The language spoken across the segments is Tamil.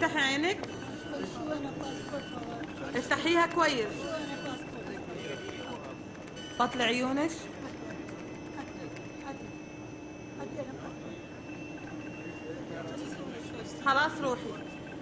افتحي عينك افتحيها كويس بطلي عيونك خلاص روحي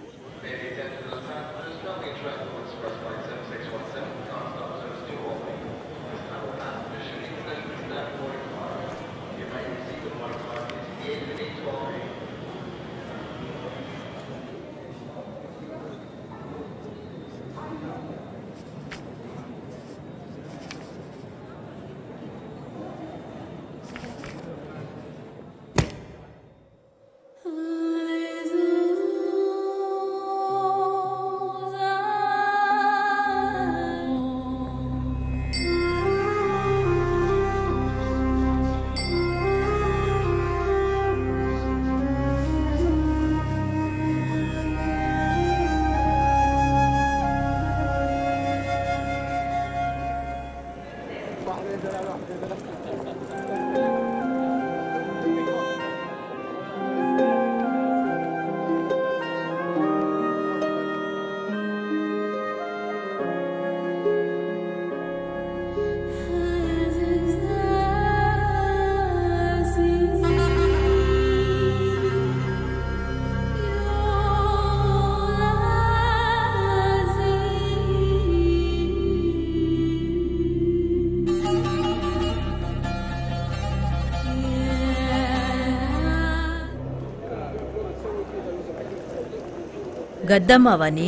கத்தம்மாவா நீ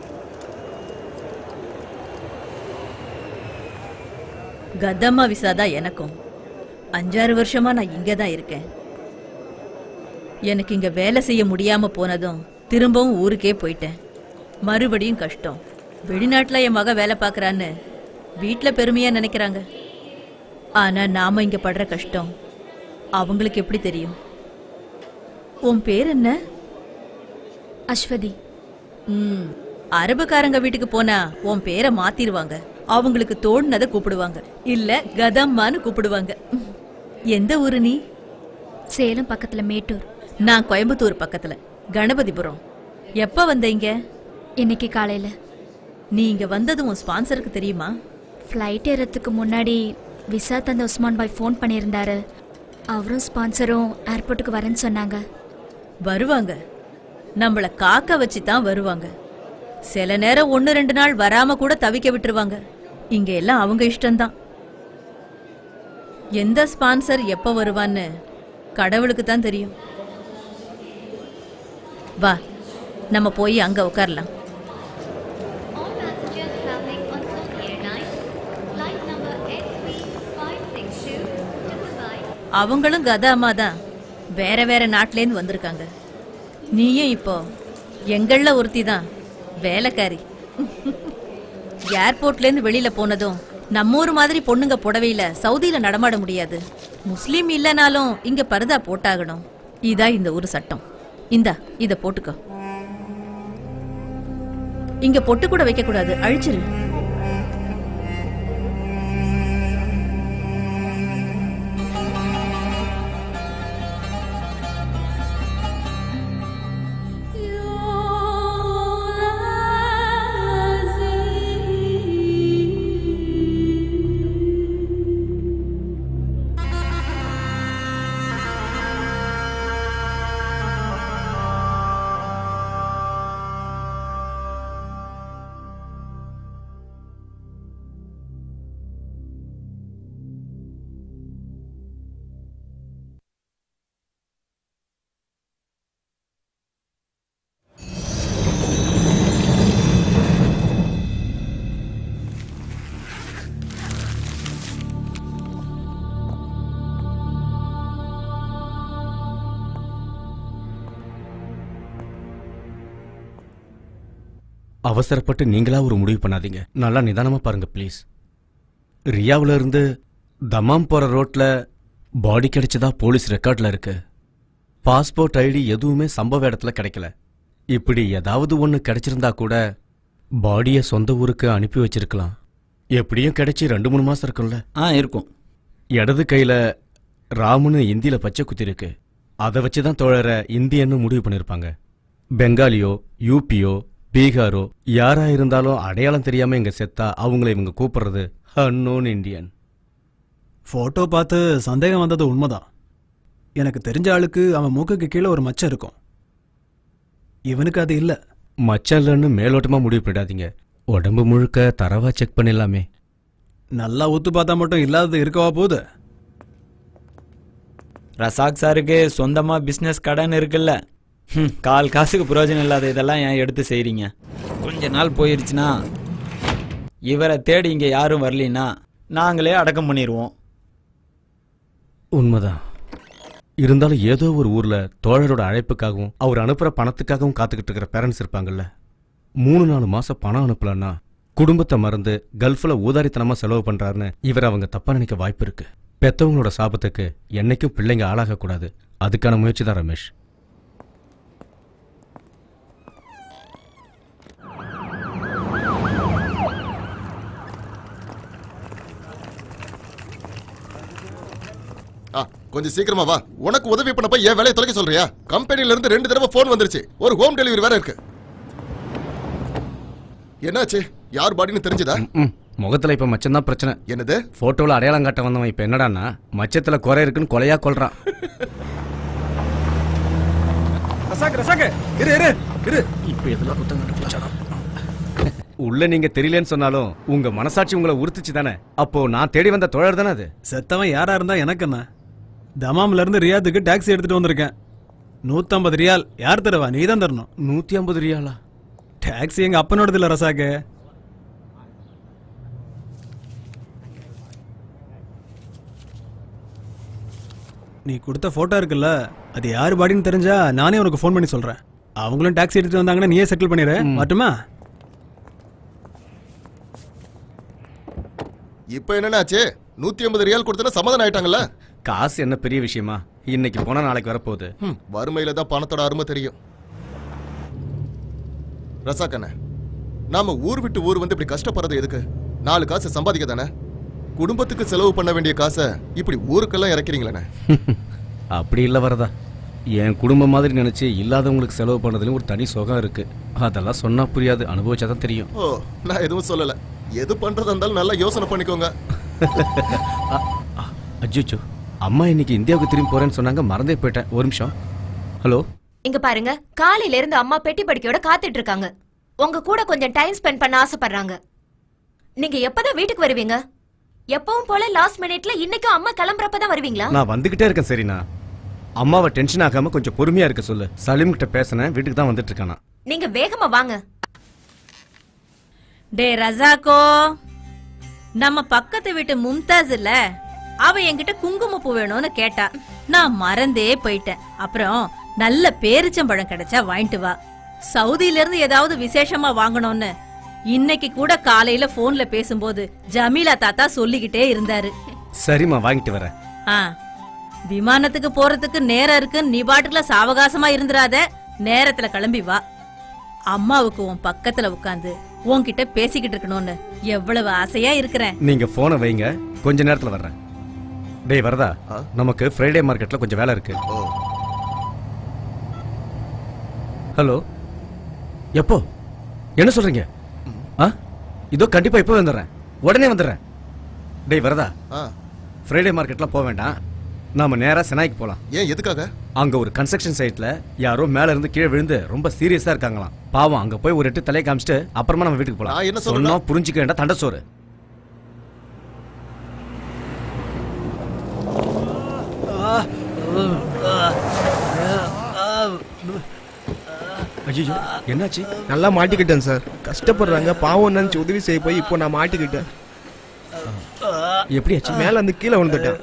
கத்தம்மா விசா தான் எனக்கும் அஞ்சாறு வருஷமா நான் இங்கே தான் இருக்கேன் எனக்கு இங்க வேலை செய்ய முடியாம போனதும் திரும்பவும் ஊருக்கே போயிட்டேன் மறுபடியும் கஷ்டம் வெளிநாட்டுல என் மக வேலை பார்க்கறான்னு வீட்ல பெருமையா நினைக்கிறாங்க ஆனா நாம இங்க படுற கஷ்டம் அவங்களுக்கு எப்படி தெரியும் உன் பேர் என்ன அஸ்வதி ம் அரபுக்காரங்க வீட்டுக்கு போனா உன் பேரை மாத்திருவாங்க அவங்களுக்கு தோணுனதை கூப்பிடுவாங்க இல்ல கதம்மான்னு கூப்பிடுவாங்க ம். எந்த ஊரு நீ சேலம் பக்கத்துல மேட்டூர் நான் கோயம்புத்தூர் பக்கத்துல கணபதிபுரம் எப்ப வந்த இங்க இன்னைக்கு காலையில நீ இங்க வந்தது உன் ஸ்பான்சருக்கு தெரியுமா ஃப்ளைட் ஏறதுக்கு முன்னாடி விசா தந்த உஸ்மான் பாய் ஃபோன் பண்ணியிருந்தாரு அவரும் ஸ்பான்சரும் ஏர்போர்ட்டுக்கு வரேன்னு சொன்னாங்க வருவாங்க நம்மள காக்க வச்சு தான் வருவாங்க சில நேரம் ஒன்னு ரெண்டு நாள் வராம கூட தவிக்க விட்டுருவாங்க இங்க எல்லாம் அவங்க இஷ்டம்தான் எந்த ஸ்பான்சர் எப்ப வருவான்னு கடவுளுக்கு தான் தெரியும் வா நம்ம போய் அங்க உட்காரலாம் All passengers traveling on Cook Airlines, flight number XB562 to Dubai அவங்களும் கதாமா தான் வேற வேற நாட்டிலேருந்து வந்திருக்காங்க நீயும் இப்போ எங்கள ஒருத்தி தான் வேலைக்காரி ஏர்போர்ட்லேருந்து வெளியில போனதும் நம்ம ஊர் மாதிரி பொண்ணுங்க புடவையில சவுதியில நடமாட முடியாது முஸ்லீம் இல்லைனாலும் இங்க பரதா போட்டாகணும் இதான் இந்த ஊர் சட்டம் இந்தா இத போட்டுக்கோ இங்க பொட்டு கூட வைக்க கூடாது அழிச்சிரு அவசரப்பட்டு நீங்களா ஒரு முடிவு பண்ணாதீங்க நல்லா நிதானமா பாருங்க ப்ளீஸ் ரியாவுல இருந்து தமாம் போற ரோட்ல பாடி கிடைச்சதா போலீஸ் ரெக்கார்ட்ல இருக்கு பாஸ்போர்ட் ஐடி எதுவுமே சம்பவ இடத்துல கிடைக்கல இப்படி ஏதாவது ஒன்று கிடைச்சிருந்தா கூட பாடியை சொந்த ஊருக்கு அனுப்பி வச்சிருக்கலாம் எப்படியும் கிடைச்சி ரெண்டு மூணு மாசம் இருக்கும்ல ஆ இருக்கும் இடது கையில ராமுன்னு இந்தியில பச்சை குத்தி இருக்கு அதை வச்சு தான் தோழரை இந்தியன்னு முடிவு பண்ணிருப்பாங்க பெங்காலியோ யூபியோ பீகாரோ யாரா இருந்தாலும் அடையாளம் தெரியாம இங்க செத்தா அவங்கள இவங்க கூப்பிடுறது அன்னோன் இந்தியன் ஃபோட்டோ பார்த்து சந்தேகம் வந்தது உண்மைதான் எனக்கு தெரிஞ்ச ஆளுக்கு அவன் மூக்குக்கு கீழே ஒரு மச்சம் இருக்கும் இவனுக்கு அது இல்லை மச்சம் இல்லைன்னு மேலோட்டமா முடிவு பண்ணிடாதீங்க உடம்பு முழுக்க தரவா செக் பண்ணிடலாமே நல்லா ஊத்து பார்த்தா மட்டும் இல்லாதது இருக்கவா போகுது ரசாக் சாருக்கு சொந்தமா பிசினஸ் கடன் இருக்குல்ல ஹம், கால் காசுக்கு பிரயோஜனம் இல்லாத இதெல்லாம் ஏன் எடுத்து செய்றீங்க கொஞ்ச நாள் போயிருச்சுன்னா இவரை தேடி இங்க யாரும் வரலின்னா நாங்களே அடக்கம் பண்ணிடுவோம் உண்மைதான் இருந்தாலும் ஏதோ ஒரு ஊர்ல தோழரோட அழைப்புக்காகவும் அவர் அனுப்புற பணத்துக்காகவும் காத்துக்கிட்டு இருக்கிற பேரண்ட்ஸ் இருப்பாங்கல்ல மூணு நாலு மாசம் பணம் அனுப்பலன்னா குடும்பத்தை மறந்து கல்ஃப்ல ஊதாரித்தனமா செலவு பண்றாருன்னு இவர் அவங்க தப்பா நினைக்க வாய்ப்பு இருக்கு பெத்தவங்களோட சாபத்துக்கு என்னைக்கும் பிள்ளைங்க ஆளாக கூடாது அதுக்கான முயற்சி தான் ரமேஷ் ஆ கொஞ்சம் சீக்கிரமா வா உனக்கு உதவி பண்ணப்ப என் வேலையை தொலைக்க சொல்றியா கம்பெனில இருந்து ரெண்டு தடவை ஃபோன் வந்துருச்சு ஒரு ஹோம் டெலிவரி வேற இருக்கு என்னாச்சு யார் பாடின்னு தெரிஞ்சதா ம், முகத்துல இப்ப மச்சம் தான் பிரச்சனை என்னது போட்டோல அடையாளம் காட்ட வந்தவன் இப்ப என்னடான்னா மச்சத்துல குறை இருக்குன்னு கொலையா கொல்றான் ரசாக்கு ரசாக்கு இரு இரு இரு இப்ப எதுல குத்தம் கண்டுபிடிச்சானா உள்ள நீங்க தெரியலன்னு சொன்னாலும் உங்க மனசாட்சி உங்களை உறுத்துச்சு தானே அப்போ நான் தேடி வந்த தோழர் தானே அது செத்தவன் யாரா இருந்தா எனக்கு என்ன தமாம்ல இருந்து ரியாத்துக்கு டாக்ஸி எடுத்துட்டு வந்திருக்கேன் நூத்தம்பது ரியால் யார் தருவா நீ தான் தரணும் நூத்தி ஐம்பது ரியாலா டாக்ஸி எங்க அப்பனோடது இல்ல ரசாக்கு நீ கொடுத்த போட்டோ இருக்குல்ல அது யார் பாடின்னு தெரிஞ்சா நானே உனக்கு ஃபோன் பண்ணி சொல்றேன் அவங்களும் டாக்ஸி எடுத்துட்டு வந்தாங்கன்னா நீயே செட்டில் பண்ணிடு மட்டுமா இப்போ என்னன்னாச்சு நூத்தி ஐம்பது ரியால் கொடுத்தா சமாதானம் ஆயிட்டாங்கல்ல காசு என்ன பெரிய விஷயமா இன்னைக்கு போனா நாளைக்கு வரப்போகுது ஹம், வறுமையில தான் பணத்தோட அருமை தெரியும் ரசாக்கண்ண நாம ஊர் விட்டு ஊர் வந்து இப்படி கஷ்டப்படுறது எதுக்கு நாலு காசு சம்பாதிக்க தானே குடும்பத்துக்கு செலவு பண்ண வேண்டிய காசை இப்படி ஊருக்கெல்லாம் இறக்கிறீங்களே அப்படி இல்ல வரதா என் குடும்பம் மாதிரி நினைச்சு இல்லாதவங்களுக்கு செலவு பண்ணதுலயும் ஒரு தனி சுகம் இருக்கு அதெல்லாம் சொன்னா புரியாது அனுபவிச்சாதான் தெரியும் ஓ நான் எதுவும் சொல்லல எது பண்றதா இருந்தாலும் நல்லா யோசனை பண்ணிக்கோங்க அஜிச்சோ அம்மா இன்னைக்கு இந்தியாவுக்கு திரும்பி போறேன்னு சொன்னாங்க மறந்தே போயிட்டேன் ஒரு நிமிஷம் ஹலோ இங்க பாருங்க காலையில இருந்து அம்மா பெட்டி படிக்கையோட காத்துட்டு இருக்காங்க உங்க கூட கொஞ்சம் டைம் ஸ்பெண்ட் பண்ண ஆசைப்படுறாங்க நீங்க எப்பதான் வீட்டுக்கு வருவீங்க எப்பவும் போல லாஸ்ட் மினிட்ல இன்னைக்கும் அம்மா கிளம்புறப்பதான் வருவீங்களா நான் வந்துகிட்டே இருக்கேன் சரிண்ணா அம்மாவை டென்ஷன் ஆகாம கொஞ்சம் பொறுமையா இருக்க சொல்லு சலீம் கிட்ட பேசினேன் வீட்டுக்கு தான் வந்துட்டு இருக்கானா நீங்க வேகமா வாங்க டே ரசாக்கோ நம்ம பக்கத்து வீட்டு மும்தாஸ் இல்ல அவ என்கிட்ட குங்குமப்பூ வேணும்னு கேட்டா நான் மறந்தே போயிட்டேன் அப்புறம் நல்ல பேரிச்சம்பழம் கிடைச்சா வாங்கிட்டு வா சவுதியில இருந்து ஏதாவது விசேஷமா வாங்கணும்னு இன்னைக்கு கூட காலையில போன்ல பேசும்போது ஜமீலா தாத்தா சொல்லிக்கிட்டே இருந்தாரு சரிம்மா வாங்கிட்டு வரேன் ஆ விமானத்துக்கு போறதுக்கு நேரம் இருக்கு நீ பாட்டுல சாவகாசமா இருந்துராத நேரத்துல கிளம்பி வா அம்மாவுக்கு உன் பக்கத்துல உட்காந்து உன்கிட்ட பேசிக்கிட்டு இருக்கணும்னு எவ்வளவு ஆசையா இருக்கிறேன் நீங்க போனை வைங்க கொஞ்ச நேரத்துல வர்றேன் டேய் வரதா நமக்கு ஃப்ரைடே மார்க்கெட்ல கொஞ்சம் வேலை இருக்கு ஓ ஹலோ எப்போ என்ன சொல்றீங்க ஆ இதோ கண்டிப்பா இப்போ வந்துடுறேன் உடனே வந்துடுறேன் டேய் வரதா ஆ ஃப்ரைடே மார்க்கெட்லாம் போக வேண்டாம் நாம நேரா செனாய்க்கு போலாம் ஏன் எதுக்காக அங்க ஒரு கன்ஸ்ட்ரக்ஷன் சைட்ல யாரோ மேல இருந்து கீழே விழுந்து ரொம்ப சீரியஸா இருக்காங்களாம் பாவம் அங்க போய் ஒரு எட்டு தலையை காமிச்சிட்டு அப்புறமா நம்ம வீட்டுக்கு நான் என்ன போலாம் சொல்றேன்னா- சொன்னா புரிஞ்சுக்க வேண்டாம் தண்டசோறு ஐயோ என்னாச்சு நல்லா மாட்டிக்கிட்டேன் சார் கஷ்டப்படுறாங்க பாவம் நினைச்சு உதவி செய்ய போய் இப்போ நான் மாட்டிக்கிட்டேன் எப்படியாச்சு மேல வந்து கீழே விழுந்துட்டேன்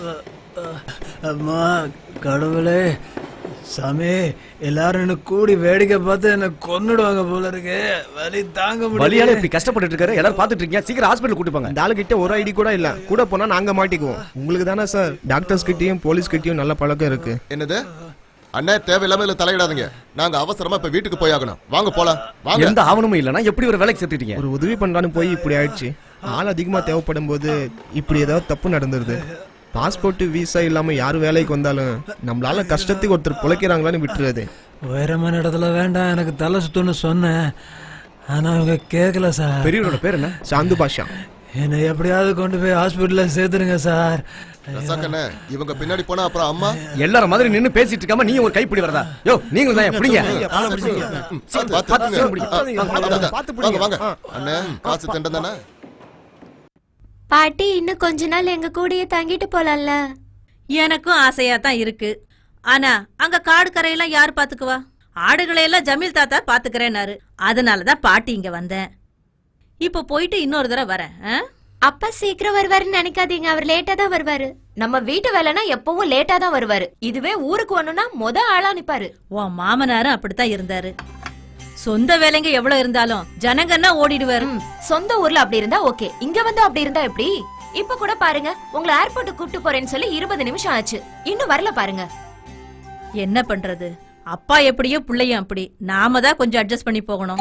அம்மா கடவுளே சாமி எல்லாரும் என்ன கூடி வேடிக்கை பார்த்து என்ன கொன்னுடுவாங்க போல இருக்கு வலி தாங்க வலியால முடியல இப்படி கஷ்டப்பட்டு இருக்காரு எல்லாரும் பாத்துட்டு இருக்கீங்க சீக்கிரம் ஹாஸ்பிட்டல் கூட்டி போங்க இந்த ஆளுகிட்ட ஒரு ஐடி கூட இல்ல கூட போனா நாங்க மாட்டிக்குவோம் உங்களுக்கு தானே சார் டாக்டர்ஸ் கிட்டயும் போலீஸ் கிட்டயும் நல்ல பழக்கம் இருக்கு என்னது அண்ணே தேவையில்லாம இதுல தலையிடாதீங்க நாங்க அவசரமா இப்ப வீட்டுக்கு போய் ஆகணும் வாங்க போலாம் வாங்க எந்த ஆவணமும் இல்லனா எப்படி ஒரு வேலைக்கு சேர்த்துட்டீங்க ஒரு உதவி பண்ணலான்னு போய் இப்படி ஆயிடுச்சு ஆள் அதிகமா தேவைப்படும் போது இப்படி ஏதாவது தப்பு நடந்துருது பாஸ்போர்ட் விசா இல்லாம யார் வேலைக்கு வந்தாலும் நம்மளால கஷ்டத்துக்கு ஒருத்தர் பிழைக்கிறாங்களான்னு விட்டுறது உயரமான இடத்துல வேண்டாம் எனக்கு தலை சுத்துன்னு சொன்னேன் ஆனா அவங்க கேட்கல சார் பெரியவரோட பேர் என்ன சாந்து பாஷா என்னை எப்படியாவது கொண்டு போய் ஹாஸ்பிட்டல்ல சேர்த்துருங்க சார் ரசாக்கண்ணே இவங்க பின்னாடி போனா அப்புறம் அம்மா எல்லாரும் மாதிரி நின்னு பேசிட்டு இருக்காம நீ ஒரு கைப்பிடி வரதா யோ நீங்களும் தான் எப்படிங்க ம், பார்த்து, பார்த்து, பார்த்து ஆ, பிடிங்க. ஆ, வாங்க, அதான், பார்த்து வாங்க பிடிங்க. வாங்க ஆ. அண்ணே காசு தண்டம் தானே பாட்டி இன்னும் கொஞ்ச நாள் எங்க கூடயே தங்கிட்டு போலாம்ல எனக்கும் ஆசையா தான் இருக்கு ஆனா அங்க காடு கரையெல்லாம் யார் பாத்துக்குவா ஆடுகளை எல்லாம் ஜமீல் தாத்தா பாத்துக்கிறேன்னாரு அதனாலதான் பாட்டி இங்க வந்தேன் இப்போ போயிட்டு இன்னொரு தடவை வரேன் ஆ? அப்பா சீக்கிரம் வருவாருன்னு நினைக்காதீங்க அவர் லேட்டா தான் வருவாரு நம்ம வீட்டு வேலைனா எப்பவும் லேட்டா தான் வருவாரு இதுவே ஊருக்கு வரணும்னா முத ஆளா நிப்பாரு உன் மாமனாரும் அப்படித்தான் இருந்தாரு சொந்த வேலைங்க எவ்வளவு இருந்தாலும் ஜனங்கன்னா ஓடிடுவாரு ம், சொந்த ஊர்ல அப்படி இருந்தா ஓகே இங்க வந்து அப்படி இருந்தா எப்படி இப்ப கூட பாருங்க உங்களை ஏர்போர்ட் கூட்டு போறேன்னு சொல்லி இருபது நிமிஷம் ஆச்சு இன்னும் வரல பாருங்க என்ன பண்றது அப்பா எப்படியோ பிள்ளையும் அப்படி நாம தான் கொஞ்சம் அட்ஜஸ்ட் பண்ணி போகணும்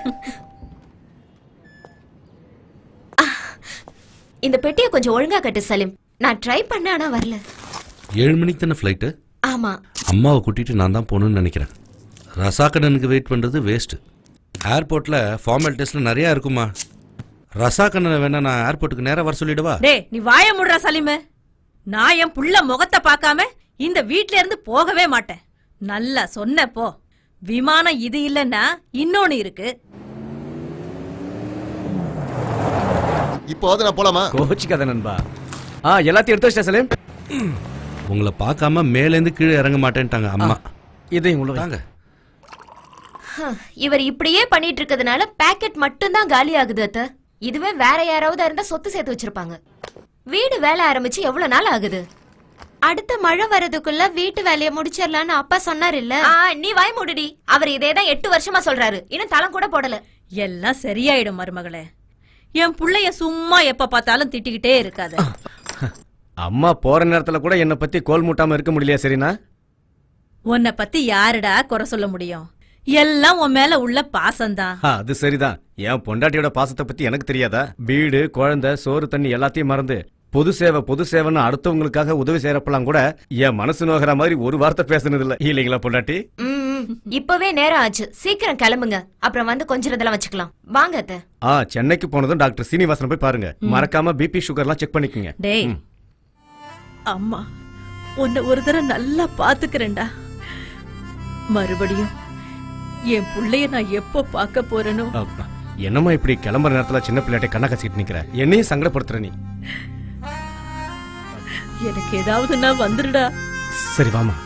இந்த பெட்டியை கொஞ்சம் ஒழுங்கா கட்டு சலீம் நான் ட்ரை பண்ண ஆனா வரல ஏழு மணிக்கு தானே ஃப்ளைட்டு ஆமா அம்மாவை கூட்டிட்டு நான் தான் போகணும்னு நினைக்கிறேன் ரசாக்கண்ணனுக்கு வெயிட் பண்ணுறது வேஸ்ட்டு ஏர்போர்ட்டில் ஃபார்மாலிட்டிஸில் நிறையா இருக்குமா ரசாக்கண்ணனை வேணா நான் ஏர்போர்ட்டுக்கு நேராக வர சொல்லிடவா டேய் நீ வாய முடுறா சலீமு நான் என் புள்ள முகத்தை பார்க்காம இந்த வீட்ல இருந்து போகவே மாட்டேன் நல்லா சொன்ன போ விமானம் இது இல்லைன்னா இன்னொன்னு இருக்கு இப்போது நான் போலாமா கோச்சிக்காத நண்பா ஆ எல்லாத்தையும் எடுத்து வச்சிட்டேன் சலீம் உங்களை பார்க்காம மேலேருந்து கீழே இறங்க மாட்டேன்ட்டாங்க அம்மா இதையும் உள்ள வை. தாங்க ஹம், இவர் இப்படியே பண்ணிட்டு இருக்கிறதுனால பாக்கெட் மட்டும்தான் காலி ஆகுது அத்த இதுவே வேற யாராவது இருந்தா சொத்து சேர்த்து வச்சிருப்பாங்க வீடு வேலை ஆரம்பிச்சு எவ்வளவு நாள் ஆகுது அடுத்த மழை வரதுக்குள்ள வீட்டு வேலைய முடிச்சிடலான்னு அப்பா சொன்னார் இல்ல நீ வாய் மூடுடி அவர் இதேதான் எட்டு வருஷமா சொல்றாரு இன்னும் தளம் கூட போடல எல்லாம் சரியாயிடும் மருமகளே என் புள்ளைய சும்மா எப்ப பார்த்தாலும் திட்டிக்கிட்டே இருக்காத அம்மா போற நேரத்துல கூட என்னை பத்தி கோல் மூட்டாம இருக்க முடியலையா சரினா உன்னை பத்தி யாருடா குறை சொல்ல முடியும் எல்லாம் உன் மேல உள்ள பாசம்தான் ஆ, அது சரிதான் என் பொண்டாட்டியோட பாசத்தை பத்தி எனக்கு தெரியாதா வீடு குழந்தை சோறு தண்ணி எல்லாத்தையும் மறந்து பொது சேவை பொது சேவைன்னு அடுத்தவங்களுக்காக உதவி செய்யறப்பெல்லாம் கூட என் மனசு நோகிற மாதிரி ஒரு வார்த்தை பேசுனது இல்ல இல்லைங்களா பொண்டாட்டி ம், ம். இப்பவே நேரம் ஆச்சு சீக்கிரம் கிளம்புங்க அப்புறம் வந்து கொஞ்சம் இதெல்லாம் வச்சுக்கலாம் வாங்க அத்தை ஆ சென்னைக்கு போனதும் டாக்டர் சீனிவாசன் போய் பாருங்க மறக்காம பிபி சுகர்லாம் செக் பண்ணிக்கோங்க டேய் ம். அம்மா உன்னை ஒரு தடவை நல்லா பாத்துக்கிறேன்டா மறுபடியும் என் புள்ளைய நான் எப்போ பார்க்க போறேனோ அப்பா, என்னம்மா இப்படி கிளம்புற நேரத்துல சின்ன பிள்ளைகிட்ட கண்ணா கசிட்டு நிக்கிற என்னையும் சங்கடப்படுத்துற நீ எனக்கு ஏதாவதுன்னா வந்துடுடா சரி வாமா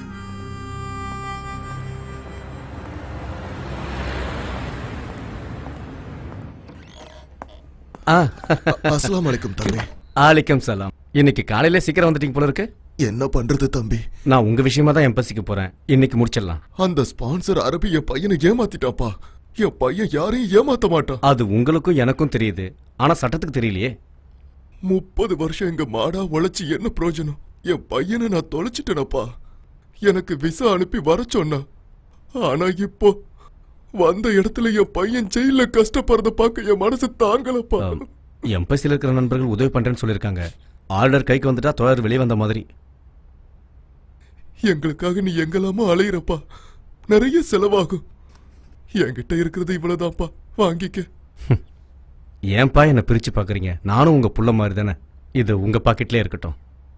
ஆ அஸ்லாம் வலைக்கும் தம்பி ஆலிக்கம் சலாம் இன்னைக்கு காலையில சீக்கிரம் வந்துட்டீங்க போல இருக்கு என்ன பண்றது தம்பி நான் உங்க விஷயமா தான் எம்பசிக்கு போறேன் இன்னைக்கு முடிச்சிடலாம் அந்த ஸ்பான்சர் அரபி என் பையனை ஏமாத்திட்டாப்பா என் பையன் யாரையும் ஏமாத்த மாட்டான் அது உங்களுக்கும் எனக்கும் தெரியுது ஆனா சட்டத்துக்கு தெரியலையே முப்பது வருஷம் எங்க மாடா உழைச்சு என்ன பிரயோஜனம் என் பையனை நான் தொலைச்சிட்டேனப்பா எனக்கு விசா அனுப்பி வர சொன்னா ஆனா இப்போ வந்த இடத்துல என் பையன் ஜெயில கஷ்டப்படுறத பார்க்க என் மனசு தாங்கலப்பா எம்பசியில் இருக்கிற நண்பர்கள் உதவி பண்றேன்னு சொல்லியிருக்காங்க ஆர்டர் கைக்கு வந்துட்டா தோழர் வெளியே வந்த மாதிரி எங்களுக்காக நீ எங்கெல்லாமோ அலையிறப்பா நிறைய செலவாகும் என்கிட்ட இருக்கிறது இவ்வளவுதான்ப்பா வாங்கிக்க ஏன்பா என்ன பிரிச்சு பாக்குறீங்க நானும் உங்க புள்ள மாதிரி தானே இது உங்க பாக்கெட்லயே இருக்கட்டும்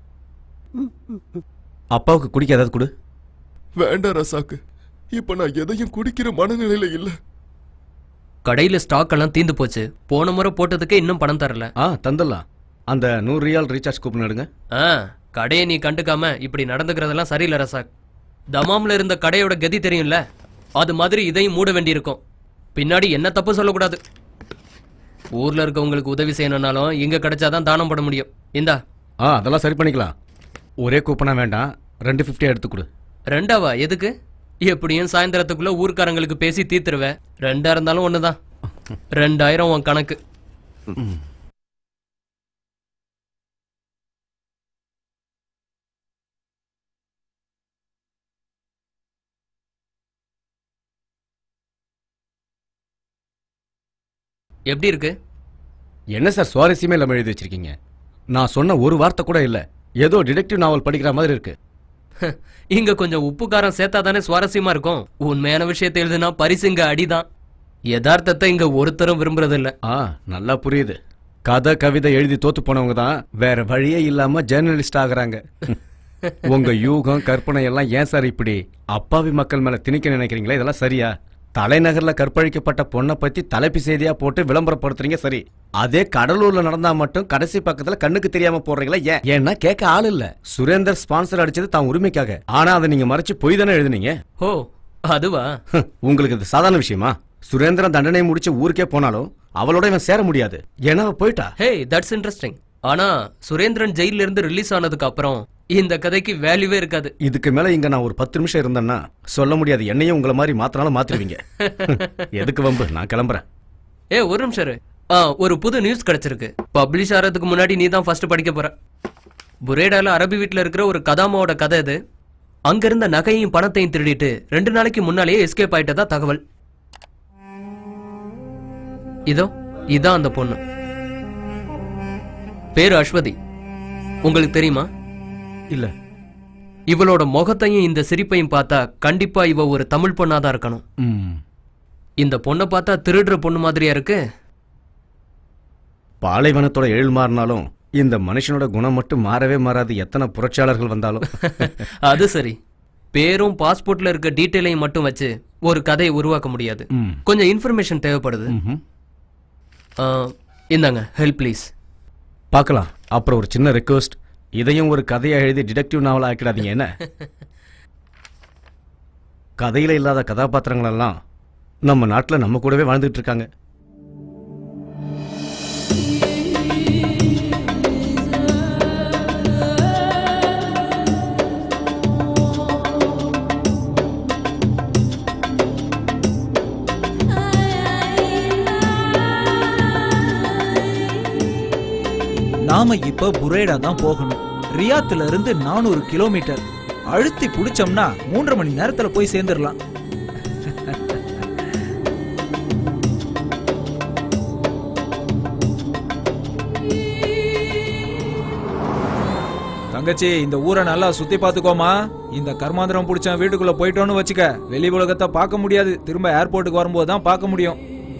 அப்பாவுக்கு குடிக்க ஏதாவது கொடு வேண்டாம் ரசாக்கு இப்ப நான் எதையும் குடிக்கிற மனநிலையில இல்ல கடையில ஸ்டாக் எல்லாம் தீந்து போச்சு போன முறை போட்டதுக்கு இன்னும் பணம் தரல ஆ தந்துடலாம் அந்த நூறு ரியால் ரீசார்ஜ் கூப்பன் எடுங்க ஆ கடையை நீ கண்டுக்காம இப்படி நடந்துக்கிறதெல்லாம் சரியில்லை ரசாக் தமாம்ல இருந்த கடையோட கதி தெரியும்ல அது மாதிரி இதையும் மூட வேண்டியிருக்கும் பின்னாடி என்ன தப்பு சொல்லக்கூடாது ஊர்ல இருக்கவங்களுக்கு உதவி செய்யணும்னாலும் இங்க கிடைச்சாதான் தானம் போட முடியும் இந்தா ஆ அதெல்லாம் சரி பண்ணிக்கலாம் ஒரே கூப்பனா வேண்டாம் ரெண்டு ஃபிஃப்டியா எடுத்து கொடு ரெண்டாவா எதுக்கு எப்படியும் சாயந்தரத்துக்குள்ள ஊர்க்காரங்களுக்கு பேசி தீர்த்துருவேன் ரெண்டா இருந்தாலும் ஒண்ணுதான் ரெண்டாயிரம் உன் கணக்கு எப்படி இருக்கு என்ன சார் சுவாரஸ்யமே இல்லாம எழுதி வச்சிருக்கீங்க நான் சொன்ன ஒரு வார்த்தை கூட இல்ல ஏதோ டிடெக்டிவ் நாவல் படிக்கிற மாதிரி இருக்கு இங்க கொஞ்சம் உப்பு காரம் சேர்த்தா தானே சுவாரஸ்யமா இருக்கும் உண்மையான விஷயத்தை எழுதுனா பரிசு இங்க அடிதான் யதார்த்தத்தை இங்க ஒருத்தரும் விரும்புறது இல்ல ஆ நல்லா புரியுது கதை கவிதை எழுதி தோத்து போனவங்க தான் வேற வழியே இல்லாம ஜேர்னலிஸ்ட் ஆகுறாங்க உங்க யூகம் கற்பனை எல்லாம் ஏன் சார் இப்படி அப்பாவி மக்கள் மேல திணிக்க நினைக்கிறீங்களா இதெல்லாம் சரியா தலைநகர்ல கற்பழிக்கப்பட்ட பொண்ணை பத்தி தலைப்பு செய்தியா போட்டு விளம்பரப்படுத்துறீங்க சரி அதே கடலூர்ல நடந்தா மட்டும் கடைசி பக்கத்துல கண்ணுக்கு தெரியாம போடுறீங்களா ஏன் ஏன்னா கேட்க ஆள் இல்ல சுரேந்தர் ஸ்பான்சர் அடிச்சது தான் உரிமைக்காக ஆனா அதை நீங்க மறைச்சு பொய் தானே எழுதுனீங்க ஓ அதுவா உங்களுக்கு இது சாதாரண விஷயமா சுரேந்திரன் தண்டனை முடிச்சு ஊருக்கே போனாலும் அவளோட இவன் சேர முடியாது ஏன்னா அவ போயிட்டா ஹே தட்ஸ் இன்ட்ரெஸ்டிங் ஆனா சுரேந்திரன் ஜெயில இருந்து ரிலீஸ் ஆனதுக்கு அப்புறம் இந்த கதைக்கு வேல்யூவே இருக்காது இதுக்கு மேல இங்க நான் ஒரு பத்து நிமிஷம் இருந்தேன்னா சொல்ல முடியாது என்னையும் உங்களை மாதிரி மாத்தினாலும் மாத்திருவீங்க எதுக்கு வம்பு நான் கிளம்புறேன் ஏ ஒரு நிமிஷம் இரு. ஆ ஒரு புது நியூஸ் கிடைச்சிருக்கு பப்ளிஷ் ஆறதுக்கு முன்னாடி நீ தான் ஃபர்ஸ்ட் படிக்க போற புரேடால அரபி வீட்ல இருக்கிற ஒரு கதாமாவோட கதை இது அங்க இருந்த நகையையும் பணத்தையும் திருடிட்டு ரெண்டு நாளைக்கு முன்னாலேயே எஸ்கேப் ஆயிட்டதா தகவல் இதோ இதான் அந்த பொண்ணு பேரு அஸ்வதி உங்களுக்கு தெரியுமா இல்ல இவளோட முகத்தையும் இந்த சிரிப்பையும் பார்த்தா கண்டிப்பா இவ ஒரு தமிழ் பொண்ணாதான் இருக்கணும் ம். இந்த பொண்ணை பார்த்தா திருடுற பொண்ணு மாதிரியா இருக்கு பாலைவனத்தோட எழில் மாறினாலும் இந்த மனுஷனோட குணம் மட்டும் மாறவே மாறாது எத்தனை புரட்சியாளர்கள் வந்தாலும் அது சரி பேரும் பாஸ்போர்ட்ல இருக்க டீட்டெயிலையும் மட்டும் வச்சு ஒரு கதையை உருவாக்க முடியாது ம். கொஞ்சம் இன்ஃபர்மேஷன் தேவைப்படுது ம்ஹும். ஆ, இந்தாங்க ஹெல்ப் ப்ளீஸ் பார்க்கலாம் அப்புறம் ஒரு சின்ன ரெக்வஸ்ட் இதையும் ஒரு கதையா எழுதி டிடெக்டிவ் நாவலா ஆக்கிடாதீங்க என்ன கதையில இல்லாத கதாபாத்திரங்கள் எல்லாம் நம்ம நாட்டுல நம்ம கூடவே வாழ்ந்துட்டு இருக்காங்க நாம இப்ப புரேடா தான் போகணும் ரியாத்துல இருந்து நானூறு கிலோமீட்டர் அழுத்தி புடிச்சோம்னா மூன்றரை மணி நேரத்துல போய் சேர்ந்துடலாம் தங்கச்சி இந்த ஊரை நல்லா சுத்தி பாத்துக்கோமா இந்த கர்மாந்திரம் புடிச்ச வீட்டுக்குள்ள போயிட்டோன்னு வச்சுக்க வெளி உலகத்தை பார்க்க முடியாது திரும்ப ஏர்போர்ட்டுக்கு வரும்போது தான் பார்க்க முடியும்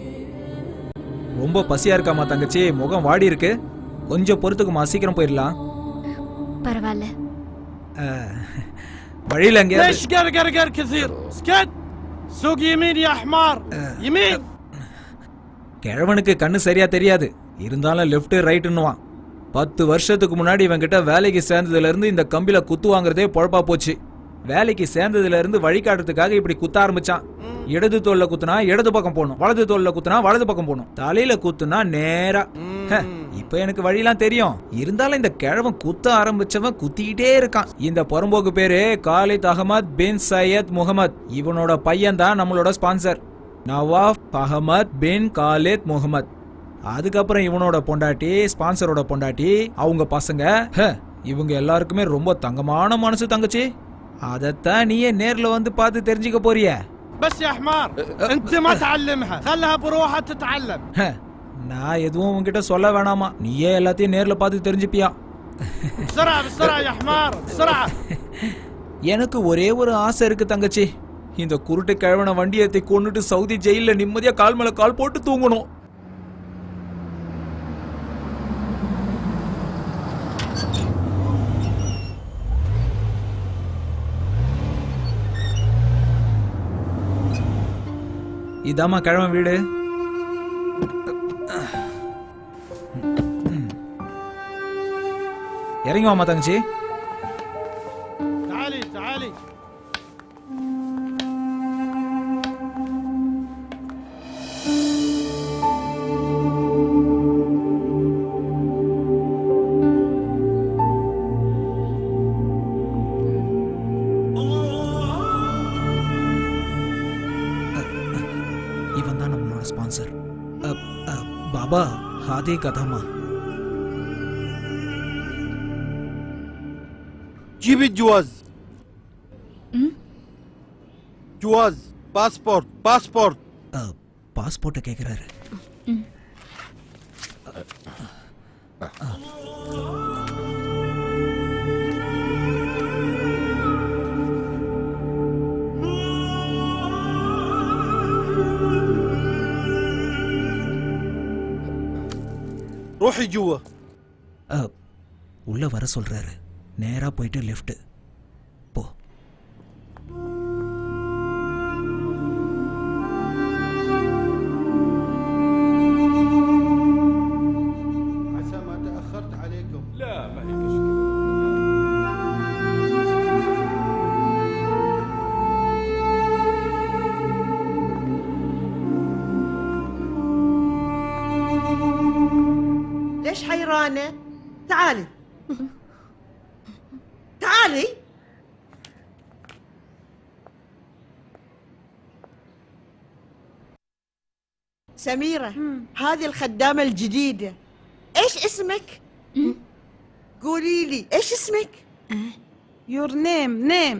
ரொம்ப பசியா இருக்காமா தங்கச்சி முகம் வாடி இருக்கு கொஞ்சம் பொறுத்துக்குமா சீக்கிரம் போயிடலாம் பரவாயில்ல அஹ், வழியில எங்கேயாவது ليش قرقر قر كثير اسكت سوق يمين يا حمار يمين கிழவனுக்கு கண்ணு சரியா தெரியாது இருந்தாலும் லெஃப்ட் ரைட்டுன்னுவான் பத்து வருஷத்துக்கு முன்னாடி இவன் கிட்ட வேலைக்கு சேர்ந்ததுல இருந்து இந்த கம்பில குத்து வாங்குறதே பொழப்பா போச்சு வேலைக்கு சேர்ந்ததுல இருந்து வழிகாட்டுறதுக்காக இப்படி குத்த ஆரம்பிச்சான் இடது தோல்ல குத்துனா இடது பக்கம் போகணும் வலது தோல்ல குத்துனா வலது பக்கம் போகணும் தலையில குத்துனா நேரா ஹ, இப்ப எனக்கு வழியெல்லாம் தெரியும் இருந்தாலும் இந்த கிழவன் குத்த ஆரம்பிச்சவன் குத்திக்கிட்டே இருக்கான் இந்த புறம்போக்கு பேரு Khalid Ahmed bin Saeed Mohammed இவனோட பையன் தான் நம்மளோட sponsor Nawab Ahmed bin Khalid Mohammed அதுக்கப்புறம் இவனோட பொண்டாட்டி ஸ்பான்சரோட பொண்டாட்டி அவங்க பசங்க ஹ, இவங்க எல்லாருக்குமே ரொம்ப தங்கமான மனசு தங்கச்சி அதத்தான் நீயே நேர்ல வந்து பார்த்து தெரிஞ்சுக்க போறிய بس يا حمار انت ما تعلمها خلها بروحها تتعلم ஹ, நான் எதுவும் உன்கிட்ட சொல்ல வேணாமா நீயே எல்லாத்தையும் நேர்ல பார்த்து தெரிஞ்சுப்பியா بسرعه بسرعه يا حمار بسرعه எனக்கு ஒரே ஒரு ஆசை இருக்கு தங்கச்சி இந்த குருட்டு கிழவன வண்டியத்தை கொண்டுட்டு சவுதி ஜெயில நிம்மதியா கால் மேல கால் போட்டு தூங்கணும் இதாம்மா கிழவன் வீடு இறங்கி வாமா தங்கச்சி تعالي تعالي இவன் தான் நம்மளோட ஸ்பான்சர் பாபா அதே கதாமா جيبي الجواز جواز باسبورت باسبورت பாஸ்போர்ட்டை கேட்குறாரு روحي جوا அ, உள்ள வர சொல்றாரு நேரா போயிட்டு லெஃப்ட் போ عسى ما تاخرت عليكم لا ما هي مشكله ليش حيرانة؟ تعالي تعالي سميرة هذه الخدامة الجديدة ايش اسمك؟ قولي لي ايش اسمك؟ Your name name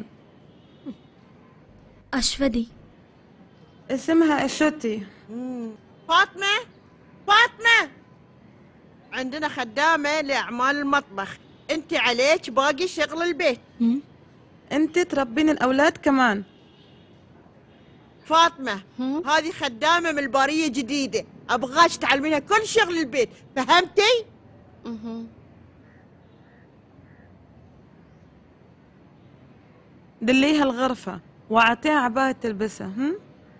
Aswathi اسمها اشوتي فاطمة فاطمة عندنا خدامة لأعمال المطبخ انت عليك باقي شغل البيت انت تربين الاولاد كمان فاطمة هذه خدامة من البارية جديدة أبغاش تعلمينها كل شغل البيت فهمتي؟ دليها الغرفة واعطيها عباية تلبسها هم؟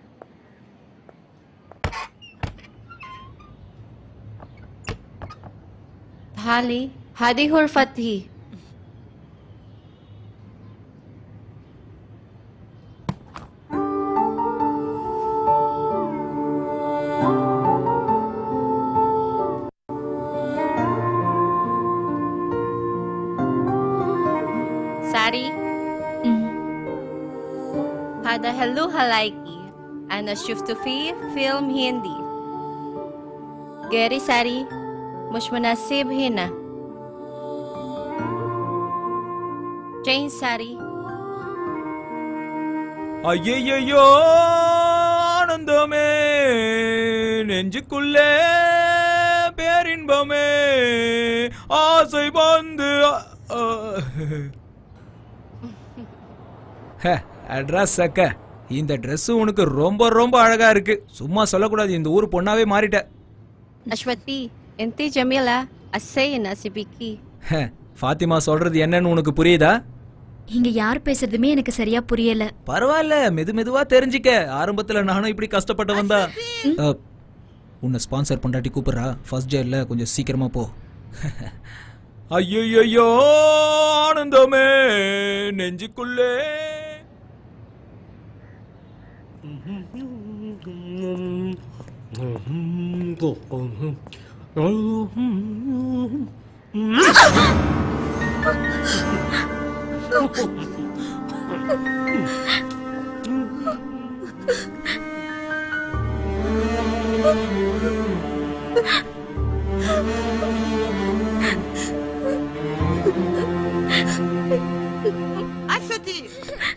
تعالي هذه غرفتي ساري هذا هلو هلايكي أنا شفته فيه فيلم هندي غيري ساري مش مناسب هنا جين ساري ஐயையோ ஆனந்தமே நெஞ்சுக்குள்ளே பேரின்பமே ஆசை வந்து அட்ரஸ் சக்க இந்த Dress உனக்கு ரொம்ப ரொம்ப அழகா இருக்கு சும்மா சொல்லக்கூடாது இந்த ஊர் பொண்ணாவே மாறிட்ட أشوتي أنت جميلة السينة سبيكي ஹ, ஃபாத்திமா சொல்றது என்னன்னு உனக்கு புரியுதா இங்க யார் பேசுறதுமே எனக்கு சரியா புரியல பரவாயில்ல மெது மெதுவா தெரிஞ்சுக்க ஆரம்பத்துல நானும் இப்படி கஷ்டப்பட்டவன் தான் அ, உன்னை ஸ்பான்சர் பொண்டாட்டி கூப்பிடுறா ஃபர்ஸ்ட் டேல கொஞ்சம் சீக்கிரமா போ ஐயோ ஆனந்தமே நெஞ்சுக்குள்ளே أشتي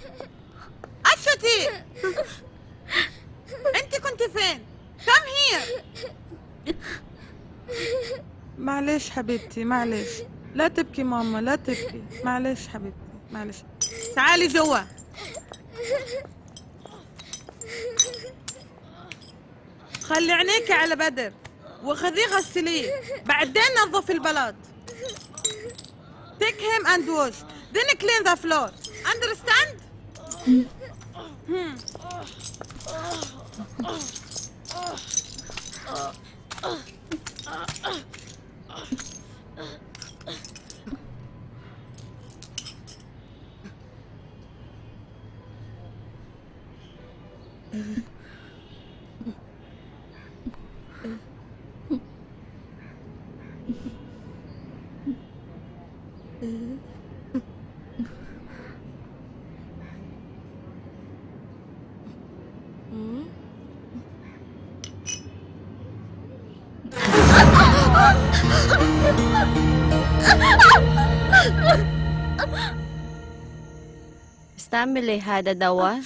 أشتي أنت كنت فين؟ كم هي؟ معلش حبيبتي معلش لا تبكي ماما لا تبكي معلش حبيبتي معلش تعالي جوا خلي عينيكي على بدر وخذيه غسليه بعدين نظفي البلاط take him and wash then clean the floor understand Hmm. استعملي هذا دواء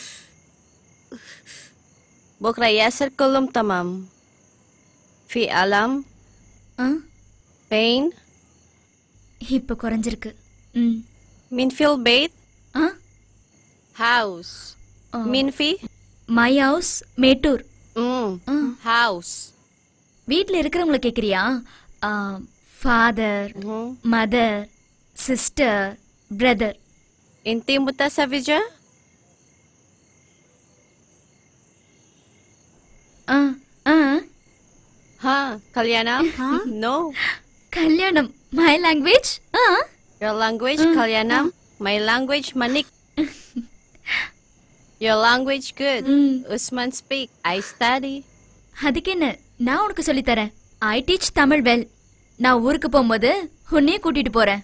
بكرة ياسر كلهم تمام في ألم pain இப்ப குறைஞ்சிருக்கு ம் مين في البيت هاوس مين في மை ஹவுஸ் மேட்டூர் ஹவுஸ் வீட்ல இருக்கிறவங்கள கேக்குறியா father mother sister brother Inti mo ta sa video? Ah, ah. Ha, Kalyanam? No. கல்யாணம் மை லாங்குவேஜ் ஆ Your language, Kalyanam? My language, Manik. Your language good. Usman speak. I study. அதுக்கு என்ன நான் உனக்கு சொல்லித் தரேன் ஐ டீச் தமிழ் வெல் நான் ஊருக்கு போகும்போது உன்னையே கூட்டிட்டு போறேன்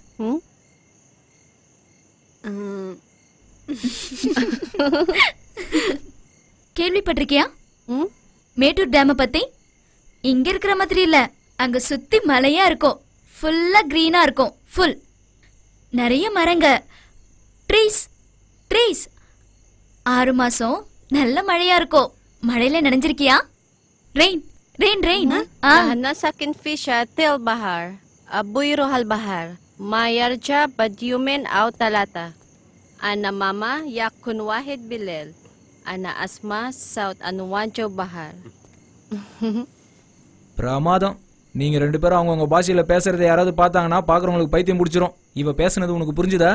கேள்விப்பட்டிருக்கியா மேட்டூர் டேம பத்தி இங்க இருக்கிற மாதிரி இல்ல அங்க சுத்தி மலையா இருக்கும் ஃபுல்லா கிரீனா இருக்கும் ஃபுல் நிறைய மரங்க ட்ரீஸ் ட்ரீஸ் ஆறு மாசம் நல்ல மழையா இருக்கும் மழையில நனைஞ்சிருக்கியா rain rain rain Kahana sakin fisha til bahar. Abuy rohal bahar. Mayarja badyumen aw talata. Ana mama yakun wahid bilel. Ana asma saut anuwanjo bahar. பிரமாதம் நீங்க ரெண்டு பேரும் அவங்கவுங்க பாஷையில பேசுறதை யாராவது பார்த்தாங்கன்னா பாக்குறவங்களுக்கு பைத்தியம் பிடிச்சிரும் இவ பேசுனது உனக்கு புரிஞ்சுதா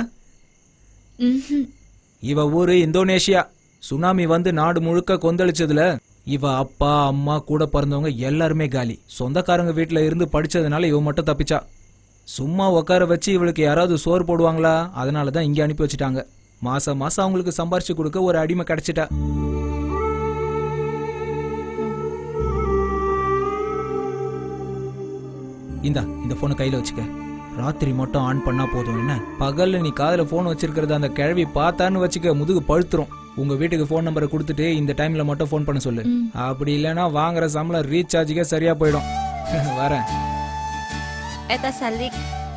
இவ ஊரு இந்தோனேஷியா சுனாமி வந்து நாடு முழுக்க கொந்தளிச்சதுல இவ அப்பா அம்மா கூட பிறந்தவங்க எல்லாருமே காலி சொந்தக்காரங்க வீட்ல இருந்து படிச்சதுனால இவ மட்டும் தப்பிச்சா சும்மா உட்கார வச்சு இவளுக்கு யாராவது சோறு போடுவாங்களா அதனால தான் இங்க அனுப்பி வச்சுட்டாங்க மாசம் மாசம் அவங்களுக்கு சம்பாரிச்சு கொடுக்க ஒரு அடிமை கிடைச்சிட்டா இந்தா இந்த போனை கையில வச்சுக்க ராத்திரி மட்டும் ஆன் பண்ணா போதும் என்ன பகல்ல நீ காதுல போன் வச்சிருக்கிறத அந்த கிழவி பார்த்தான்னு வச்சுக்க முதுகு பழுத்துரும் உங்க வீட்டுக்கு ஃபோன் நம்பரை கொடுத்துட்டு இந்த டைம்ல மட்டும் ஃபோன் பண்ண சொல்லு அப்படி இல்லைன்னா வாங்குற சம்பளம் ரீசார்ஜுக்கே சரியா போயிடும் வரேன் Eta salik.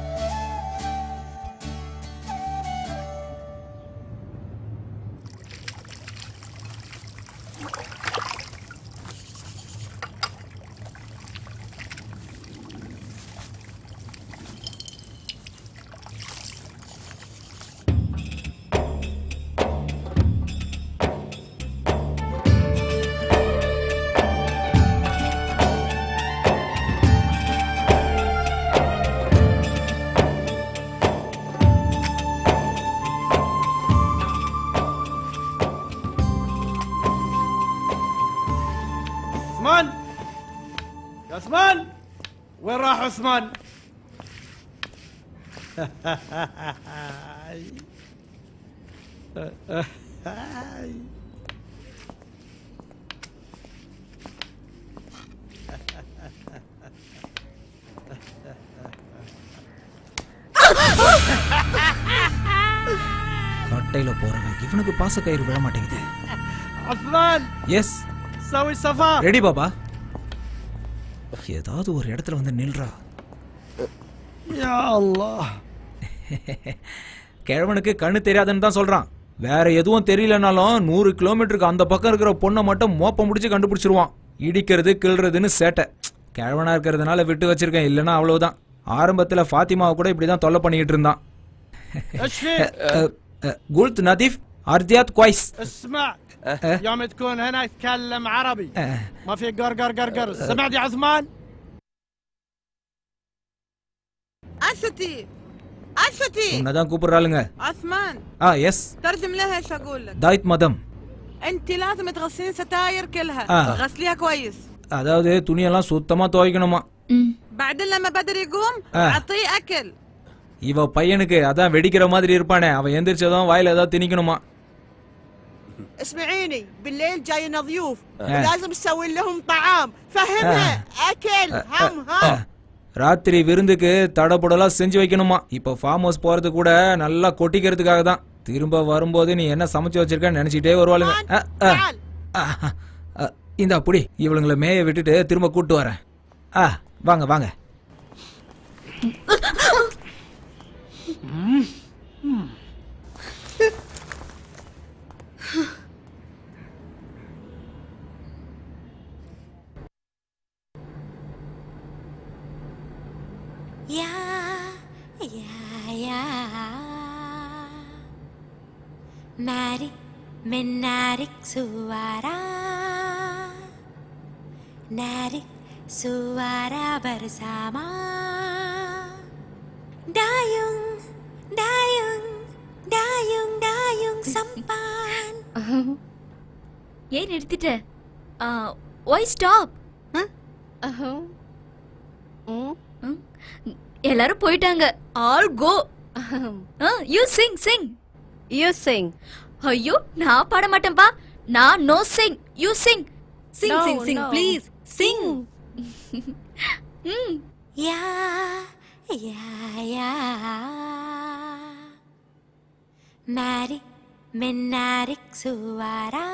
عثمان يا عثمان وين راح عثمان؟ கட்டையில போறவன் இவனுக்கு பாச கயிறு விழ மாட்டேங்குது عثمان எஸ் سوي سفر ரெடி பாபா ஏதாவது ஒரு இடத்துல வந்து நில்றா يا الله கிழவனுக்கு கண்ணு தெரியாதுன்னு தான் சொல்றான் வேற எதுவும் தெரியலனாலும் நூறு கிலோமீட்டருக்கு அந்த பக்கம் இருக்கிற பொண்ணை மட்டும் மோப்ப முடிச்சு கண்டுபிடிச்சிருவான் இடிக்கிறது கிள்றதுன்னு சேட்டை கிழவனா இருக்கிறதுனால விட்டு வச்சிருக்கேன் இல்லைன்னா அவ்வளவுதான் ஆரம்பத்துல ஃபாத்திமாவை கூட இப்படிதான் தொல்லை பண்ணிக்கிட்டு இருந்தான் ايش فيك؟ قلت نظيف ارضيات كويس اسمع يوم تكون هنا تكلم عربي ما في قرقر قرقر سمعت يا عثمان؟ أشتي أشتي உன்னதான் கூப்பிடுறாளுங்க عثمان ஆ எஸ் ترجم لها ايش اقول لك தாய்த் மதம் انت لازم تغسلين ستاير كلها آه. غسليها كويس அதாவது துணியெல்லாம் சுத்தமா துவைக்கணுமா بعدين لما بدر يقوم آه. اعطيه اكل இவ பையனுக்கு அதான் வெடிக்கிற மாதிரி இருப்பானே அவன் எந்திரிச்சதும் வாயில ஏதாவது திணிக்கணுமா اسمعيني بالليل جاينا ضيوف آه. ولازم تسوي لهم طعام فهمها اكل هم هم ராத்திரி விருந்துக்கு தடபுடலாம் செஞ்சு வைக்கணுமா இப்ப ஃபார்ம் ஹவுஸ் போறது கூட நல்லா கொட்டிக்கிறதுக்காக தான் திரும்ப வரும்போது நீ என்ன சமைச்சு வச்சிருக்கன்னு நினைச்சிட்டே வருவாளுங்க அ, அ, அ, அ, இந்தா புடி இவளுங்களை மேய விட்டுட்டு திரும்ப கூட்டு வரேன் ஆ வாங்க வாங்க Ya, ya, ya. Mari menarik suara. Narik, suara bersama Dayung, dayung, dayung, dayung sampan ஏன் நிறுத்திட்ட ஒய் ஸ்டாப் எல்லாரும் போயிட்டாங்க all go you sing sing you sing ஐயோ நான் பாட மாட்டேன்பா நான் no sing you sing Sing, No, sing, sing, no. please. Sing. ம் Ya, ya, ya. Mari menarik suara.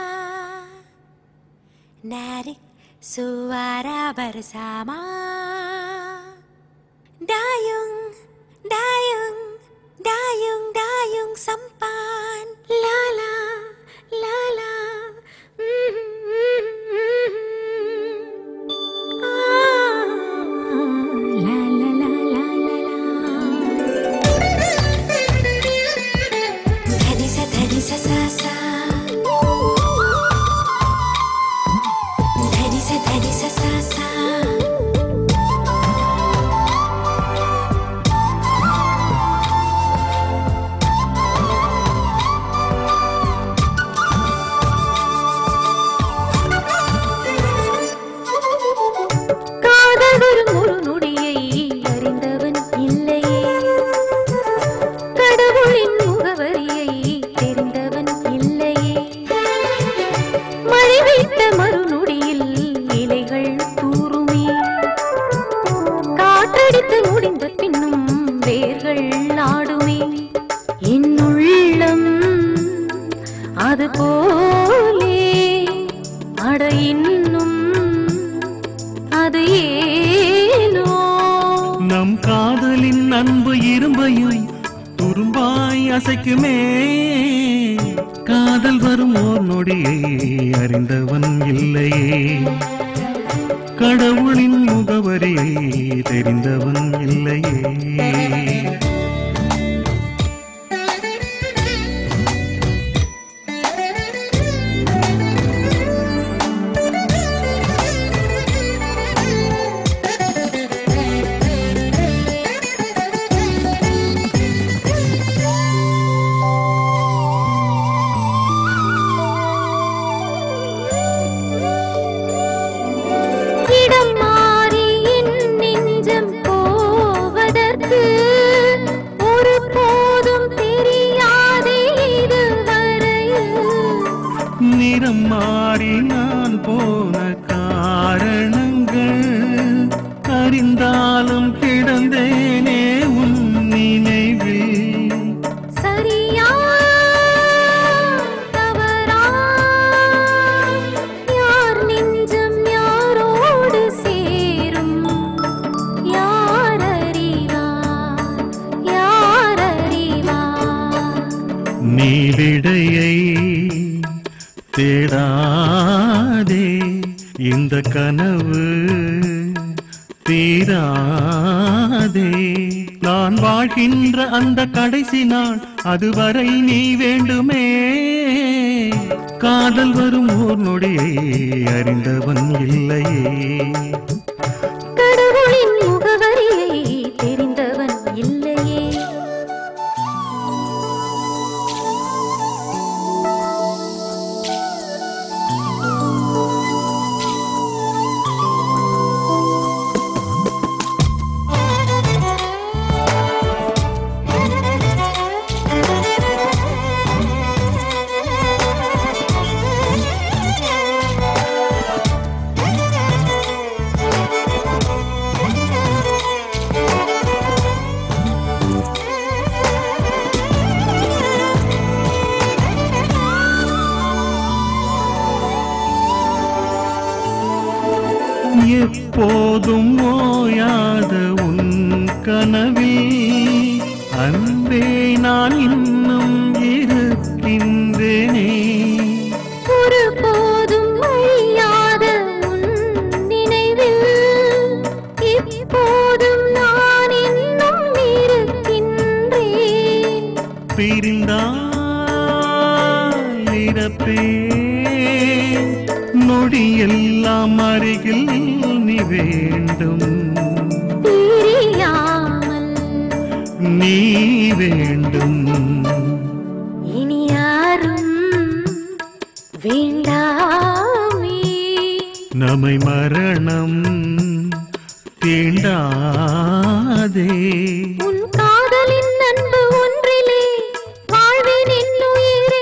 Narik suara bersama. Dayung, dayung, dayung, dayung sampan. La la, la la. Thanisa, thanisa, sa, sa. Thanisa, thanisa, sa, sa. காதல் வரும் ஒரு நொடியை அறிந்தவன் இல்லையே கடவுளின் முகவரியை தெரிந்தவன் இல்லையே மழை வைத்த மறுநொடியில் இலைகள் தூருமே காற்றடித்து முடிந்த பின்னும் வேர்கள் ஆடுமே என் உள்ளம் அது போலே அட இன்னும் அது ஏனோ நம் காதலின் அன்பு இரும்பையும் துரும்பாய் அசைக்குமே காதல் வரும் ஓர் நொடியை அறிந்தவன் இல்லையே கடவுளின் முகவரியை தெரிந்தவன் இல்லையே இடம் மாறி என் நெஞ்சம் போவதற்கு ஒரு போதும் தெரியாதே இதுவரையில் நிறம் மாறி நான் போன காரணங்கள் அறிந்தாலும் கிடந்தேனே உன் நினைவில் சரியா தவறா யார் நெஞ்சம் யாரோடு சேரும் யார் அறிவார் யார் அறிவார் நீ விடையை தேடாதே இந்த கனவு தீராதே நான் வாழ்கின்ற அந்த கடைசி நாள் அதுவரை நீ வேண்டுமே காதல் வரும் ஓர் நொடியை அறிந்தவன் இல்லையே கடவுளின் முகவரியை தெரிந்தவன் இல்லையே எப்போதும் ஓயாத உன் கனவில் அன்பே நான் இன்னும் இருக்கின்றேனே ஒரு போதும் அழியாத உன் நினைவில் இப்போதும் நான் இன்னும் இருக்கின்றேன் பிரிந்தால் இறப்பேன் நொடியெல்லாம் அருகில் நீ வேண்டும் பிரியாமல் நீ வேண்டும் இனி யாரும் வேண்டாமே நம்மை மரணம் தீண்டாதே உன் காதலின் அன்பு ஒன்றிலே வாழ்வேன் என்னுயிரே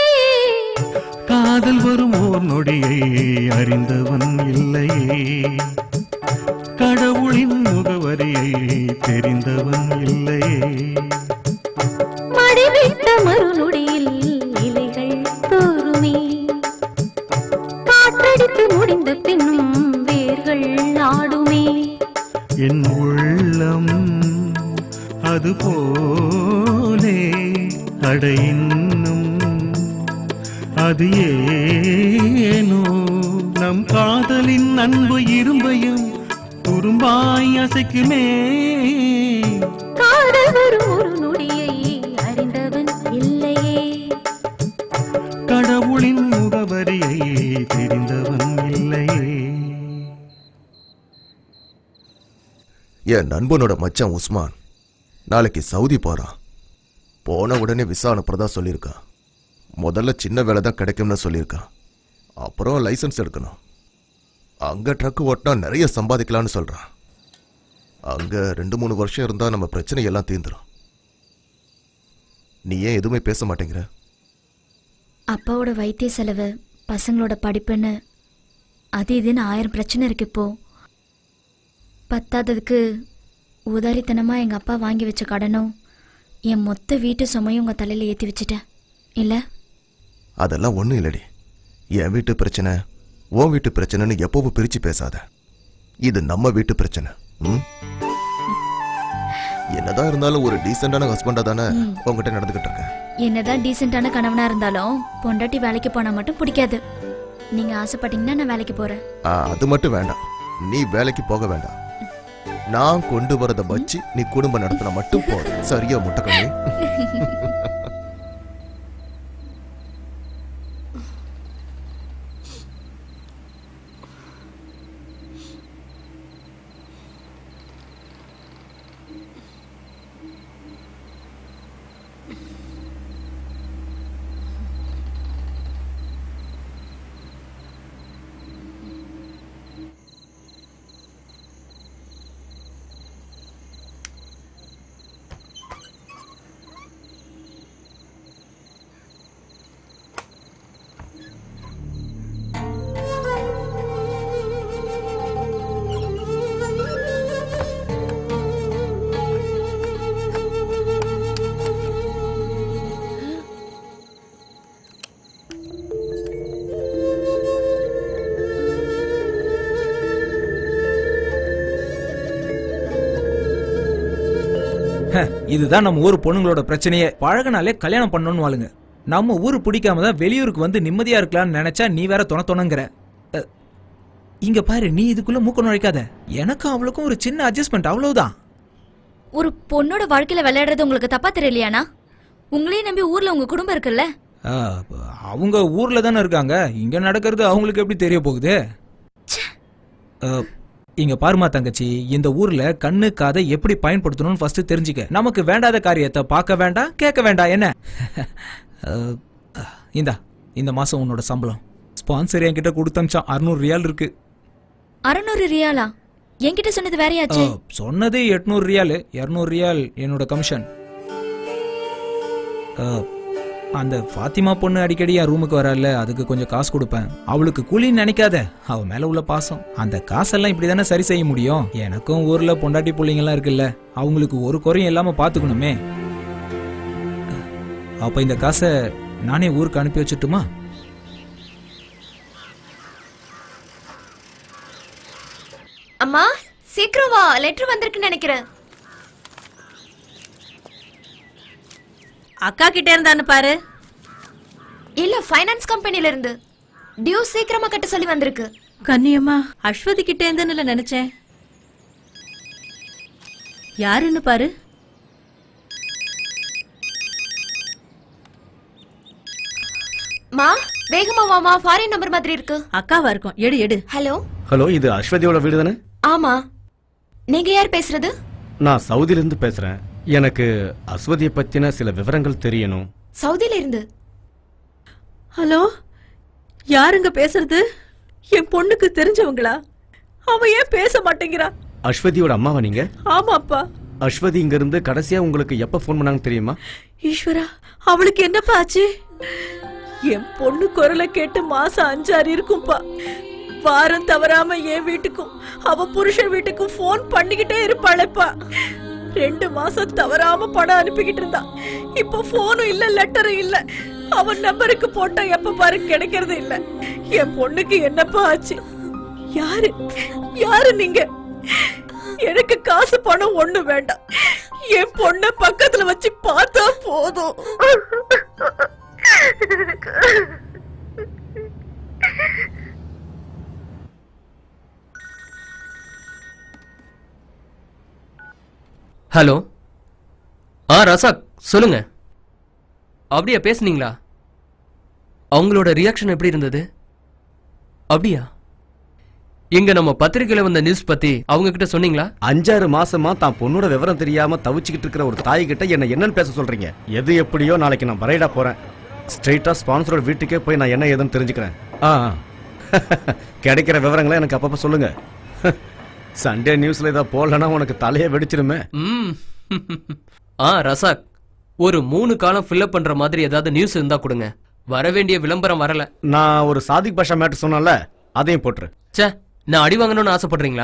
காதல் வரும் ஓர் நொடியை அறிந்தவன் இல்லையே கடவுளின் முகவரியை தெரிந்தவன் இல்லையே மடிவிட்ட மறுநொடியில் இலைகள் தோறுமே காற்றடித்து முடிந்த பின்னும் வேர்கள் ஆடுமே என் உள்ளம் அது போலே அட இன்னும் அது ஏனோ நம் காதலின் அன்பு இரும்பையும் துரும்பாய் அசைக்குமே காதல் வரும் ஒரு நொடியை அறிந்தவன் இல்லையே கடவுளின் முகவரியை தெரிந்தவன் இல்லையே என் நண்பனோட மச்சான் உஸ்மான் நாளைக்கு சவுதி போறான் போன உடனே விசா அனுப்புறதா சொல்லியிருக்கான் முதல்ல சின்ன வேலை தான் கிடைக்கும்னு சொல்லியிருக்கான் அப்புறம் லைசன்ஸ் எடுக்கணும் அங்க ட்ரக் ஓட்டினா நிறைய சம்பாதிக்கலாம்னு சொல்றான் அங்க ரெண்டு மூணு வருஷம் இருந்தா நம்ம பிரச்சனை எல்லாம் தீந்துரும் நீ ஏன் எதுவுமே பேச மாட்டேங்கிற அப்பாவோட வைத்திய செலவு பசங்களோட படிப்புன்னு அது இதுன்னு ஆயிரம் பிரச்சனை இருக்கு இப்போ பத்தாததுக்கு உதாரித்தனமா எங்க அப்பா வாங்கி வச்ச கடனும் என் மொத்த வீட்டு சுமையும் உங்க தலையில ஏத்தி வச்சுட்டேன் இல்ல அதெல்லாம் ஒண்ணும் இல்லடி என் வீட்டு பிரச்சனை உன் வீட்டு பிரச்சனைன்னு எப்பவும் பிரிச்சு பேசாத இது நம்ம வீட்டு பிரச்சனை ம்? என்னதான் இருந்தாலும் ஒரு டீசென்டான ஹஸ்பண்டா தானே உங்ககிட்ட நடந்துகிட்டு இருக்கேன் என்னதான் டீசென்டான கணவனா இருந்தாலும் பொண்டாட்டி வேலைக்கு போனா மட்டும் பிடிக்காது நீங்க ஆசைப்பட்டீங்கன்னா நான் வேலைக்கு போறேன் ஆ, அது மட்டும் வேண்டாம் நீ வேலைக்கு போக வேண்டாம் நான் கொண்டு வரத வச்சு நீ குடும்பம் நடத்தினா மட்டும் போதும் சரியா முட்டைக்கண்ணி ஹ, இதுதான் நம்ம ஊர் பொண்ணுங்களோட பிரச்சனையே பழகினாலே கல்யாணம் பண்ணணும்னு வாளுங்க நம்ம ஊரு பிடிக்காம தான் வெளியூருக்கு வந்து நிம்மதியா இருக்கலாம்னு நினைச்சா நீ வேற தொண தொணங்கிற அ, இங்க பாரு நீ இதுக்குள்ள மூக்க நுழைக்காத எனக்கும் அவளுக்கும் ஒரு சின்ன அட்ஜஸ்ட்மெண்ட் அவ்வளவுதான் ஒரு பொண்ணோட வாழ்க்கையில விளையாடுறது உங்களுக்கு தப்பா தெரியலையானா உங்களையும் நம்பி ஊர்ல உங்க குடும்பம் இருக்குல்ல ஆ, அவங்க ஊர்ல தானே இருக்காங்க இங்க நடக்கிறது அவங்களுக்கு எப்படி தெரிய போகுது அ, இங்க பாருமா தங்கச்சி இந்த ஊர்ல கண்ணு காதை எப்படி பயன்படுத்தணும்னு ஃபர்ஸ்ட் தெரிஞ்சுக்க நமக்கு வேண்டாத காரியத்தை பார்க்க வேண்டாம் கேட்க வேண்டாம் என்ன அ, இந்தா இந்த மாசம் உன்னோட சம்பளம் ஸ்பான்சர் என்கிட்ட கொடுத்தமிச்சான் அறுநூறு ரியால் இருக்கு அறுநூறு ரியாலா என்கிட்ட சொன்னது அ, வேறையாச்சு சொன்னது எட்நூறு ரியால் இரநூறு ரியால் என்னோட கமிஷன் அ, அந்த ஃபாத்திமா பொண்ணு அடிக்கடி என் ரூமுக்கு வரல அதுக்கு கொஞ்சம் காசு கொடுப்பேன் அவளுக்கு கூலின்னு நினைக்காத அவ மேல உள்ள பாசம் அந்த காசெல்லாம் இப்படி தானே சரி செய்ய முடியும் எனக்கும் ஊர்ல பொண்டாட்டி பிள்ளைங்கலாம் இருக்குல்ல அவங்களுக்கு ஒரு குறையும் இல்லாம பாத்துக்கணுமே அப்ப இந்த காசை நானே ஊருக்கு அனுப்பி வச்சுட்டுமா அம்மா சீக்கிரம் வா லெட்டர் வந்திருக்குன்னு நினைக்கிறேன் அக்கா கிட்ட இருந்தான்னு பாரு இல்ல ஃபைனான்ஸ் கம்பெனில இருந்து டியூ சீக்கிரமா கட்ட சொல்லி வந்திருக்கு கன்னியம்மா அஸ்வதி கிட்ட இருந்துன்னு நினைச்சேன் யாருன்னு பாரு மா வேகமா வாமா ஃபாரின் நம்பர் மாதிரி இருக்கு அக்காவா இருக்கும் எடு எடு ஹலோ ஹலோ இது அஸ்வதியோட வீடு தானே ஆமா நீங்க யார் பேசுறது நான் சவுதியிலிருந்து பேசுறேன் எனக்கு அஸ்வதியை பத்தின சில விவரங்கள் தெரியணும் சவுதியில இருந்து ஹலோ யாருங்க பேசுறது என் பொண்ணுக்கு தெரிஞ்சவங்களா அவ ஏன் பேச மாட்டேங்கிறா அஸ்வதியோட அம்மாவா நீங்க ஆமாப்பா அஸ்வதி இங்க இருந்து கடைசியா உங்களுக்கு எப்ப ஃபோன் பண்ணாங்க தெரியுமா ஈஸ்வரா அவளுக்கு என்னப்பா ஆச்சு என் பொண்ணு குரலை கேட்டு மாசம் அஞ்சாறு இருக்கும்பா வாரம் தவறாம என் வீட்டுக்கும் அவ புருஷன் வீட்டுக்கும் ஃபோன் பண்ணிக்கிட்டே இருப்பாளேப்பா ரெண்டு மாசம் தவறாம பணம் அனுப்பிக்கிட்டு இருந்தா இப்ப போனும் இல்ல லெட்டரும் இல்ல அவன் நம்பருக்கு போட்டா எப்ப பாரு கிடைக்கிறது இல்ல என் பொண்ணுக்கு என்னப்பா ஆச்சு யாரு யாரு நீங்க எனக்கு காசு பணம் ஒண்ணு வேண்டாம் என் பொண்ண பக்கத்துல வச்சு பார்த்தா போதும் ஹலோ ஆ ரசாக் சொல்லுங்க அப்படியா பேசுனீங்களா அவங்களோட ரியாக்ஷன் எப்படி இருந்தது அப்படியா இங்க நம்ம பத்திரிக்கையில வந்த நியூஸ் பத்தி அவங்க கிட்ட சொன்னீங்களா அஞ்சாறு மாசமா தான் பொண்ணோட விவரம் தெரியாம தவிச்சுக்கிட்டு இருக்கிற ஒரு தாய் கிட்ட என்ன என்னன்னு பேச சொல்றீங்க எது எப்படியோ நாளைக்கு நான் பரைடா போறேன் ஸ்ட்ரெயிட்டா ஸ்பான்சரோட வீட்டுக்கே போய் நான் என்ன ஏதுன்னு தெரிஞ்சுக்கிறேன் ஆ ஆ. கிடைக்கிற விவரங்களை எனக்கு அப்பப்ப சொல்லுங்க சண்டே நியூஸ்ல இதை போடலன்னா உனக்கு தலையே வெடிச்சிருமே ம் ஆ ரசாக் ஒரு மூணு காலம் ஃபில்அப் பண்ற மாதிரி ஏதாவது நியூஸ் இருந்தா கொடுங்க வர வேண்டிய விளம்பரம் வரல நான் ஒரு சாதிக் பாஷா மேட்டர் சொன்னேன்ல அதையும் போட்டுரு ச்சே நான் அடி வாங்கணும்னு ஆசைப்படுறீங்களா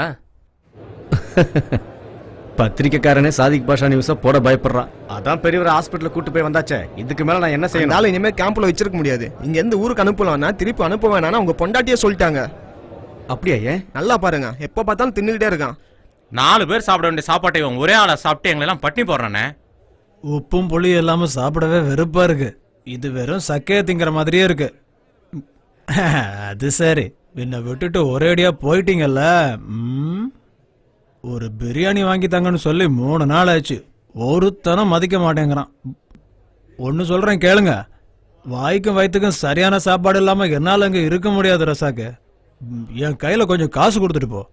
பத்திரிக்கைக்காரனே சாதிக் பாஷா நியூஸ போட பயப்படுறான் அதான் பெரியவர் ஹாஸ்பிட்டல் கூட்டு போய் வந்தாச்சே இதுக்கு மேல நான் என்ன செய்யணும் நாளை இனிமே கேம்ப்ல வச்சிருக்க முடியாது இங்க இருந்து ஊருக்கு அனுப்பலாம்னா திருப்பி அனுப்ப வேணாம்னு உங்க பொண்டாட்டியே சொல்லிட்டாங்க அப்படியா ஏன் நல்லா பாருங்க எப்ப பார்த்தாலும் தின்னுகிட்டே இருக்கான் நாலு பேர் சாப்பிட வேண்டிய சாப்பாட்டை இவன் ஒரே ஆளா சாப்பிட்டு எங்களை எல்லாம் பட்டினி போடுறானே உப்பும் புளி இல்லாம சாப்பிடவே வெறுப்பா இருக்கு இது வெறும் சக்கைய திங்கிற மாதிரியே இருக்கு அது சரி என்னை விட்டுட்டு ஒரேடியா போயிட்டீங்கல்ல ம்? ஒரு பிரியாணி வாங்கி தாங்கன்னு சொல்லி மூணு நாள் ஆச்சு ஒருத்தனும் மதிக்க மாட்டேங்கிறான் ஒன்னு சொல்றேன் கேளுங்க வாய்க்கும் வயிற்றுக்கும் சரியான சாப்பாடு இல்லாம என்னால அங்க இருக்க முடியாது ரசாக்கு ம், என் கையில கொஞ்சம் காசு கொடுத்துட்டு போ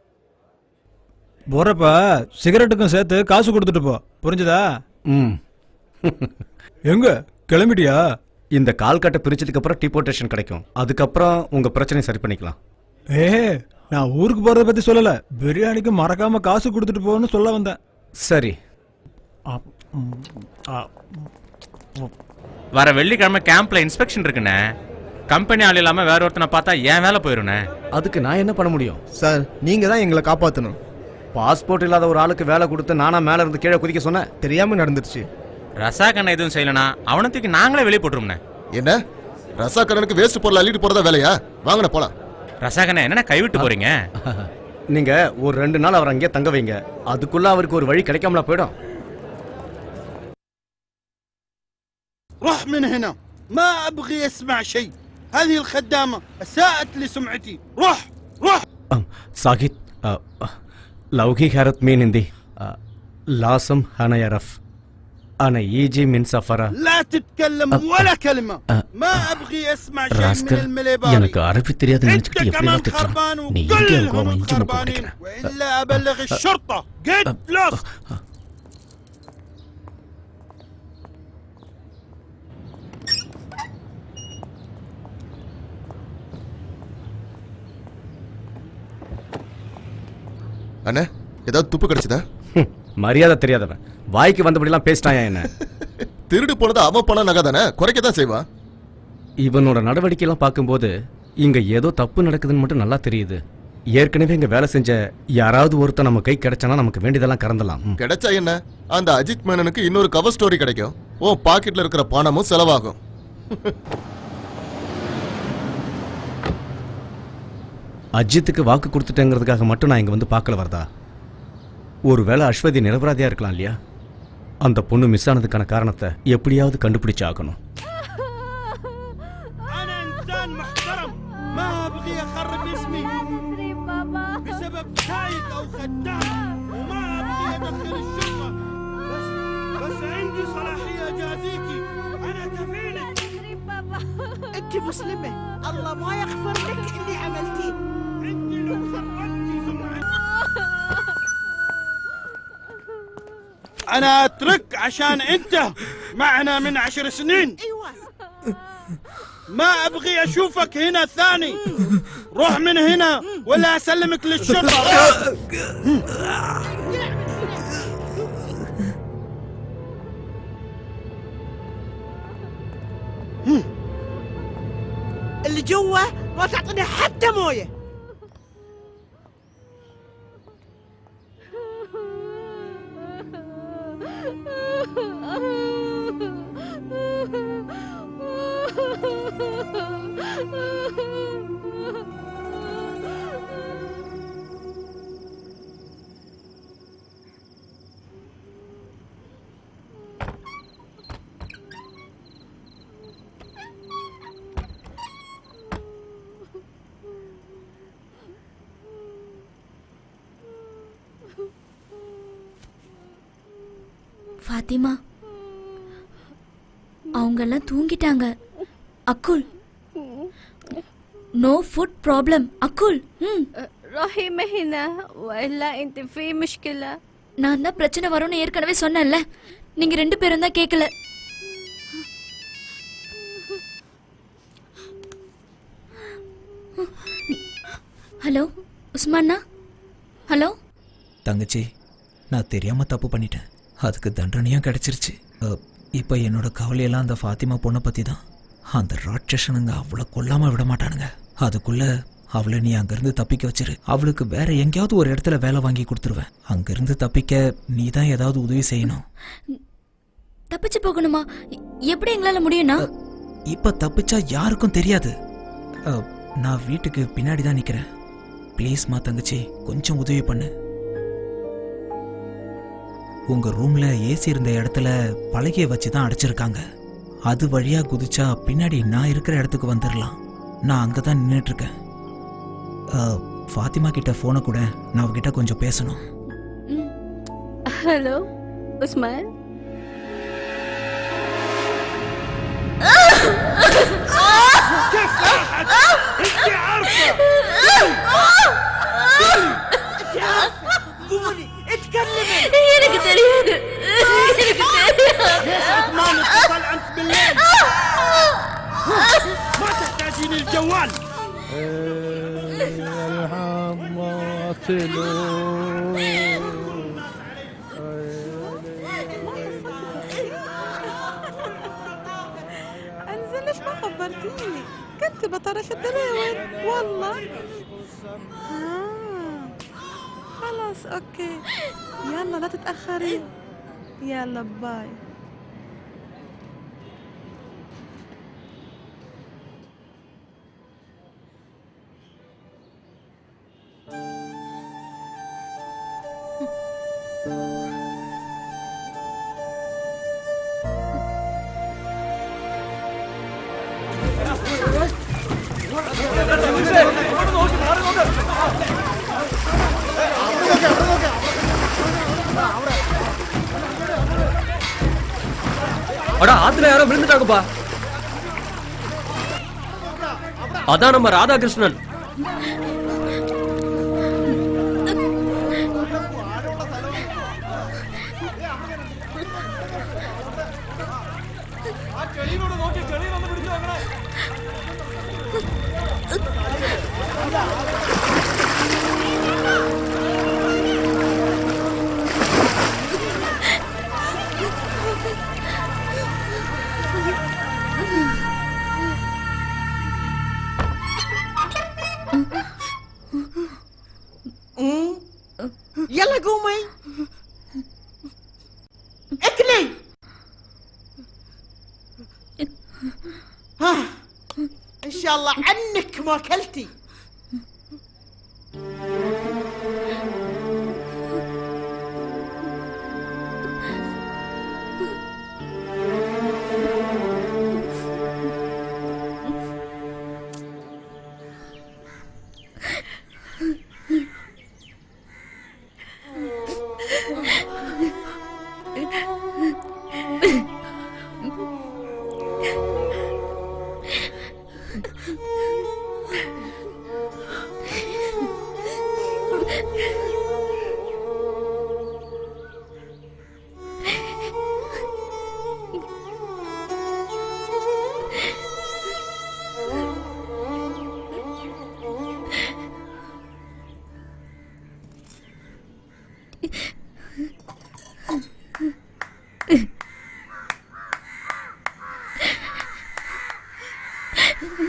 போறப்ப சிகரெட்டுக்கும் சேர்த்து காசு கொடுத்துட்டு போ புரிஞ்சுதா ம் எங்க கிளம்பிட்டியா இந்த கால் கட்டை பிரிச்சதுக்கு அப்புறம் டிபோர்டேஷன் கிடைக்கும் அதுக்கப்புறம் உங்க பிரச்சனையை சரி பண்ணிக்கலாம் ஏ நான் ஊருக்கு போறத பத்தி சொல்லல பிரியாணிக்கு மறக்காம காசு கொடுத்துட்டு போன்னு சொல்ல வந்தேன் சரி வர வெள்ளிக்கிழமை கேம்ப்ல இன்ஸ்பெக்ஷன் இருக்குண்ணே கம்பெனி ஆள் இல்லாம வேற ஒருத்தனை பார்த்தா ஏன் வேலை போயிருண்ணே அதுக்கு நான் என்ன பண்ண முடியும் சார் நீங்க தான் எங்களை காப்பாத்தணும் பாஸ்போர்ட் இல்லாத ஒரு ஆளுக்கு வேலை கொடுத்து நானா மேல இருந்து கீழே குதிக்க சொன்னேன் தெரியாம நடந்துருச்சு ரசாக் அண்ணன் எதுவும் செய்யலனா அவனத்துக்கு நாங்களே வெளியே போட்டுரும்ண்ணே என்ன ரசாக்கடனுக்கு வேஸ்ட் பொருள் அள்ளிட்டு போறதா வேலையா வாங்கண்ணே போலாம் ரசாக் அண்ணன் என்னண்ணே கைவிட்டு போறீங்க நீங்க ஒரு ரெண்டு நாள் அவர் அங்கேயே தங்க வைங்க அதுக்குள்ள அவருக்கு ஒரு வழி கிடைக்காமல போயிடும் روح من هنا ما ابغي اسمع شيء هذه الخدامه اساءت لسمعتي روح روح சாகித் லவ்கி ஹேரத் மீன் இந்தி லாசம் ஹனயரஃப் أنا يجي من سفرة لا تتكلم ولا كلمه ما ابغي اسمع شيء من ராஸ்கல் المليباري எனக்கு அரபி தெரியாது انت நினைச்சுக்கிட்டு எப்படி كمان திட்டுறான் خربان நீ எங்கே وكلهم இருக்கோ இஞ்சி முக்கு خربانين கிடைக்கிறேன் والا ابلغ الشرطه قد فلوس அண்ணே ஏதாவது துப்பு கிடைச்சதா மரியாதை தெரியாதவன் வாய்க்கு வந்தபடிலாம் பேசிட்டாயா என்ன திருடு போனது அவன் பணம் நகை தானே குறைக்க தான் செய்வான் இவனோட நடவடிக்கையெல்லாம் பார்க்கும்போது இங்க ஏதோ தப்பு நடக்குதுன்னு மட்டும் நல்லா தெரியுது ஏற்கனவே இங்க வேலை செஞ்ச யாராவது ஒருத்தன் நம்ம கை கிடைச்சானா நமக்கு வேண்டியதெல்லாம் கறந்தலாம் ம். கிடைச்சா என்ன அந்த அஜித் மேனனுக்கு இன்னொரு கவர் ஸ்டோரி கிடைக்கும் உன் பாக்கெட்ல இருக்கிற பணமும் செலவாகும் அஜித்துக்கு வாக்கு கொடுத்துட்டேங்கிறதுக்காக மட்டும் நான் இங்க வந்து பார்க்கல வரதா ஒருவேளை அஸ்வதி நிரபராதியா இருக்கலாம் இல்லையா அந்த பொண்ணு மிஸ் ஆனதுக்கான காரணத்தை எப்படியாவது கண்டுபிடிச்சு ஆகணும் انا انسان محترم ما ابغي اخرب اسمي بسبب سايق او خدام وما ابغي ادخل الشرطه بس بس عندي صلاحيه اجازيكي انا كفيلك انت مسلمة الله ما يغفر لك اللي عملتيه انت لو خربتي سمعتي انا اترك عشان انت معنا من عشر سنين ما ابغي اشوفك هنا ثاني روح من هنا ولا اسلمك للشرطه اللي جوا ما تعطيني حتى مويه ஃபாத்திமா அவங்க எல்லாம் தூங்கிட்டாங்க அக்குல் நோ ஃபுட் ப்ராப்ளம் அக்குல் ம் رحيمة هنا وإلا أنت في مشكلة நான் தான் பிரச்சனை வரும்னு ஏற்கனவே சொன்னேன்ல நீங்க ரெண்டு பேரும் தான் கேட்கல ஹலோ உஸ்மானா ஹலோ தங்கச்சி நான் தெரியாம தப்பு பண்ணிட்டேன் அதுக்கு தண்டனையும் கிடைச்சிருச்சு அ, இப்போ என்னோட கவலையெல்லாம் அந்த ஃபாத்திமா பொண்ணை பத்தி தான் அந்த ராட்சசனுங்க அவளை கொல்லாம விட மாட்டானுங்க அதுக்குள்ள அவளை நீ அங்கிருந்து தப்பிக்க வச்சிரு அவளுக்கு வேற எங்கேயாவது ஒரு இடத்துல வேலை வாங்கி கொடுத்துருவேன் அங்கிருந்து தப்பிக்க நீ தான் ஏதாவது உதவி செய்யணும் தப்பிச்சு போகணுமா எ- எப்படி எங்களால முடியும்னா இப்ப தப்பிச்சா யாருக்கும் தெரியாது அ, நான் வீட்டுக்கு பின்னாடி தான் நிக்கிறேன் ப்ளீஸ்மா தங்கச்சி கொஞ்சம் உதவி பண்ணு உங்க ரூம்ல ஏசி இருந்த இடத்துல பலகைய வச்சு தான் அடைச்சிருக்காங்க அது வழியா குதிச்சா பின்னாடி நான் இருக்கிற இடத்துக்கு வந்துடலாம் நான் அங்க தான் நின்றுட்டு இருக்கேன் அ, ஃபாத்திமா கிட்ட போனை கூட நான் அவகிட்ட கொஞ்சம் பேசணும் هلو عثمان انت عارفه قولي اتكلمي எனக்கு தெரியாது எனக்கு தெரியாது ليش عثمان اتصل انت بالليل ما تحتاجين الجوال انزل ليش ما خبرتيني كنت بطرش الدراوين والله آه. خلاص اوكي يلا لا تتاخري يلا باي அடா ஆத்துல யாரோ விழுந்துட்டாங்கப்பா அதான் நம்ம ராதாகிருஷ்ணன் مم. يلا قومي اكلي ها ان شاء الله عنك ما اكلتي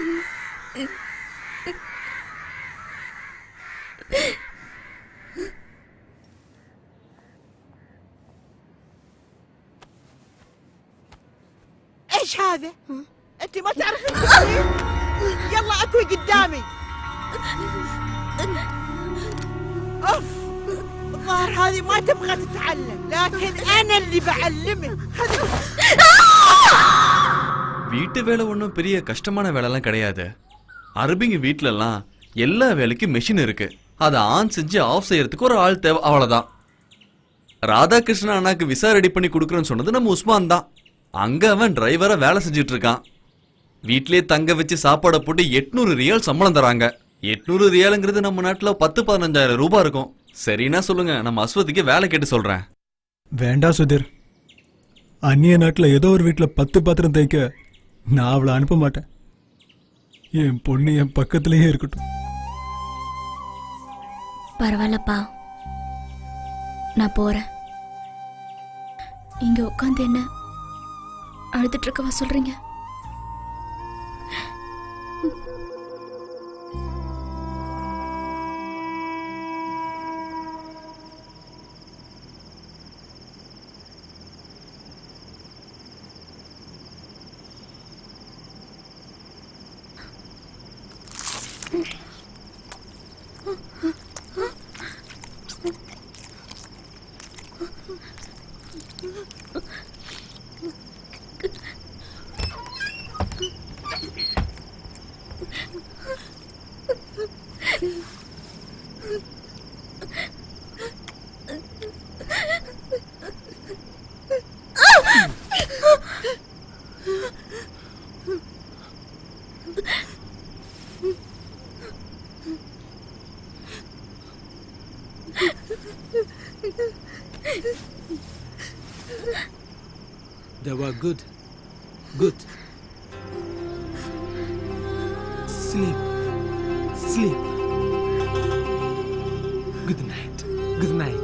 ايش هذا؟ انت ما تعرفين تسوين؟ يلا اكوي قدامي اوف الظاهر هذه ما تبغى تتعلم لكن انا اللي بعلمك வீட்டு வேலை ஒன்றும் பெரிய கஷ்டமான வேலைலாம் கிடையாது அரபிங்க வீட்டிலலாம் எல்லா வேலைக்கும் மெஷின் இருக்கு அதை ஆன் செஞ்சு ஆஃப் செய்யறதுக்கு ஒரு ஆள் தேவை அவ்வளவுதான் ராதாகிருஷ்ணன் அண்ணாக்கு விசா ரெடி பண்ணி கொடுக்குறேன்னு சொன்னது நம்ம உஸ்மான் தான் அங்க அவன் டிரைவரா வேலை செஞ்சுட்டு இருக்கான் வீட்லயே தங்க வச்சு சாப்பாடை போட்டு எட்நூறு ரியால் சம்பளம் தராங்க எட்நூறு ரியாலுங்கிறது நம்ம நாட்டுல பத்து பதினஞ்சாயிரம் ரூபாய் இருக்கும் சரின்னா சொல்லுங்க நம்ம அஸ்வதிக்கு வேலை கேட்டு சொல்றேன் வேண்டாம் சுதீர் அந்நிய நாட்டில் ஏதோ ஒரு வீட்டில் பத்து பாத்திரம் தைக்க நான் அவளை அனுப்ப மாட்டேன் என் பொண்ணு என் பக்கத்துலயே இருக்கட்டும் பரவாயில்லப்பா நான் போறேன் இங்க உட்காந்து என்ன அழுதுட்டு இருக்கவா சொல்றீங்க They were good. Good. Sleep. Sleep. Good night. Good night.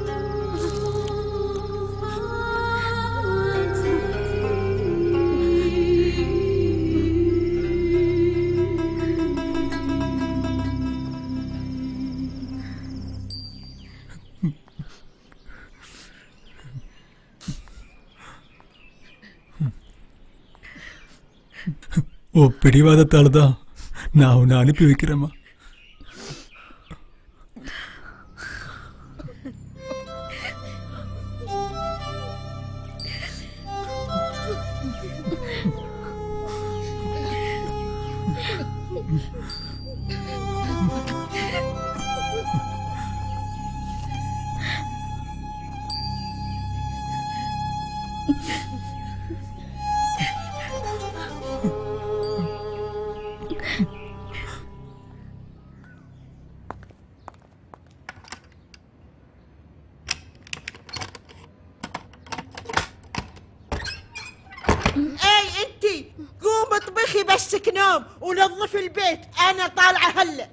ஓ பிடிவாதத்தால தான் நான் உன்னை அனுப்பி வைக்கிறேம்மா اي انتي قوم اطبخي بسك نوم ونظفي البيت انا طالعه هلا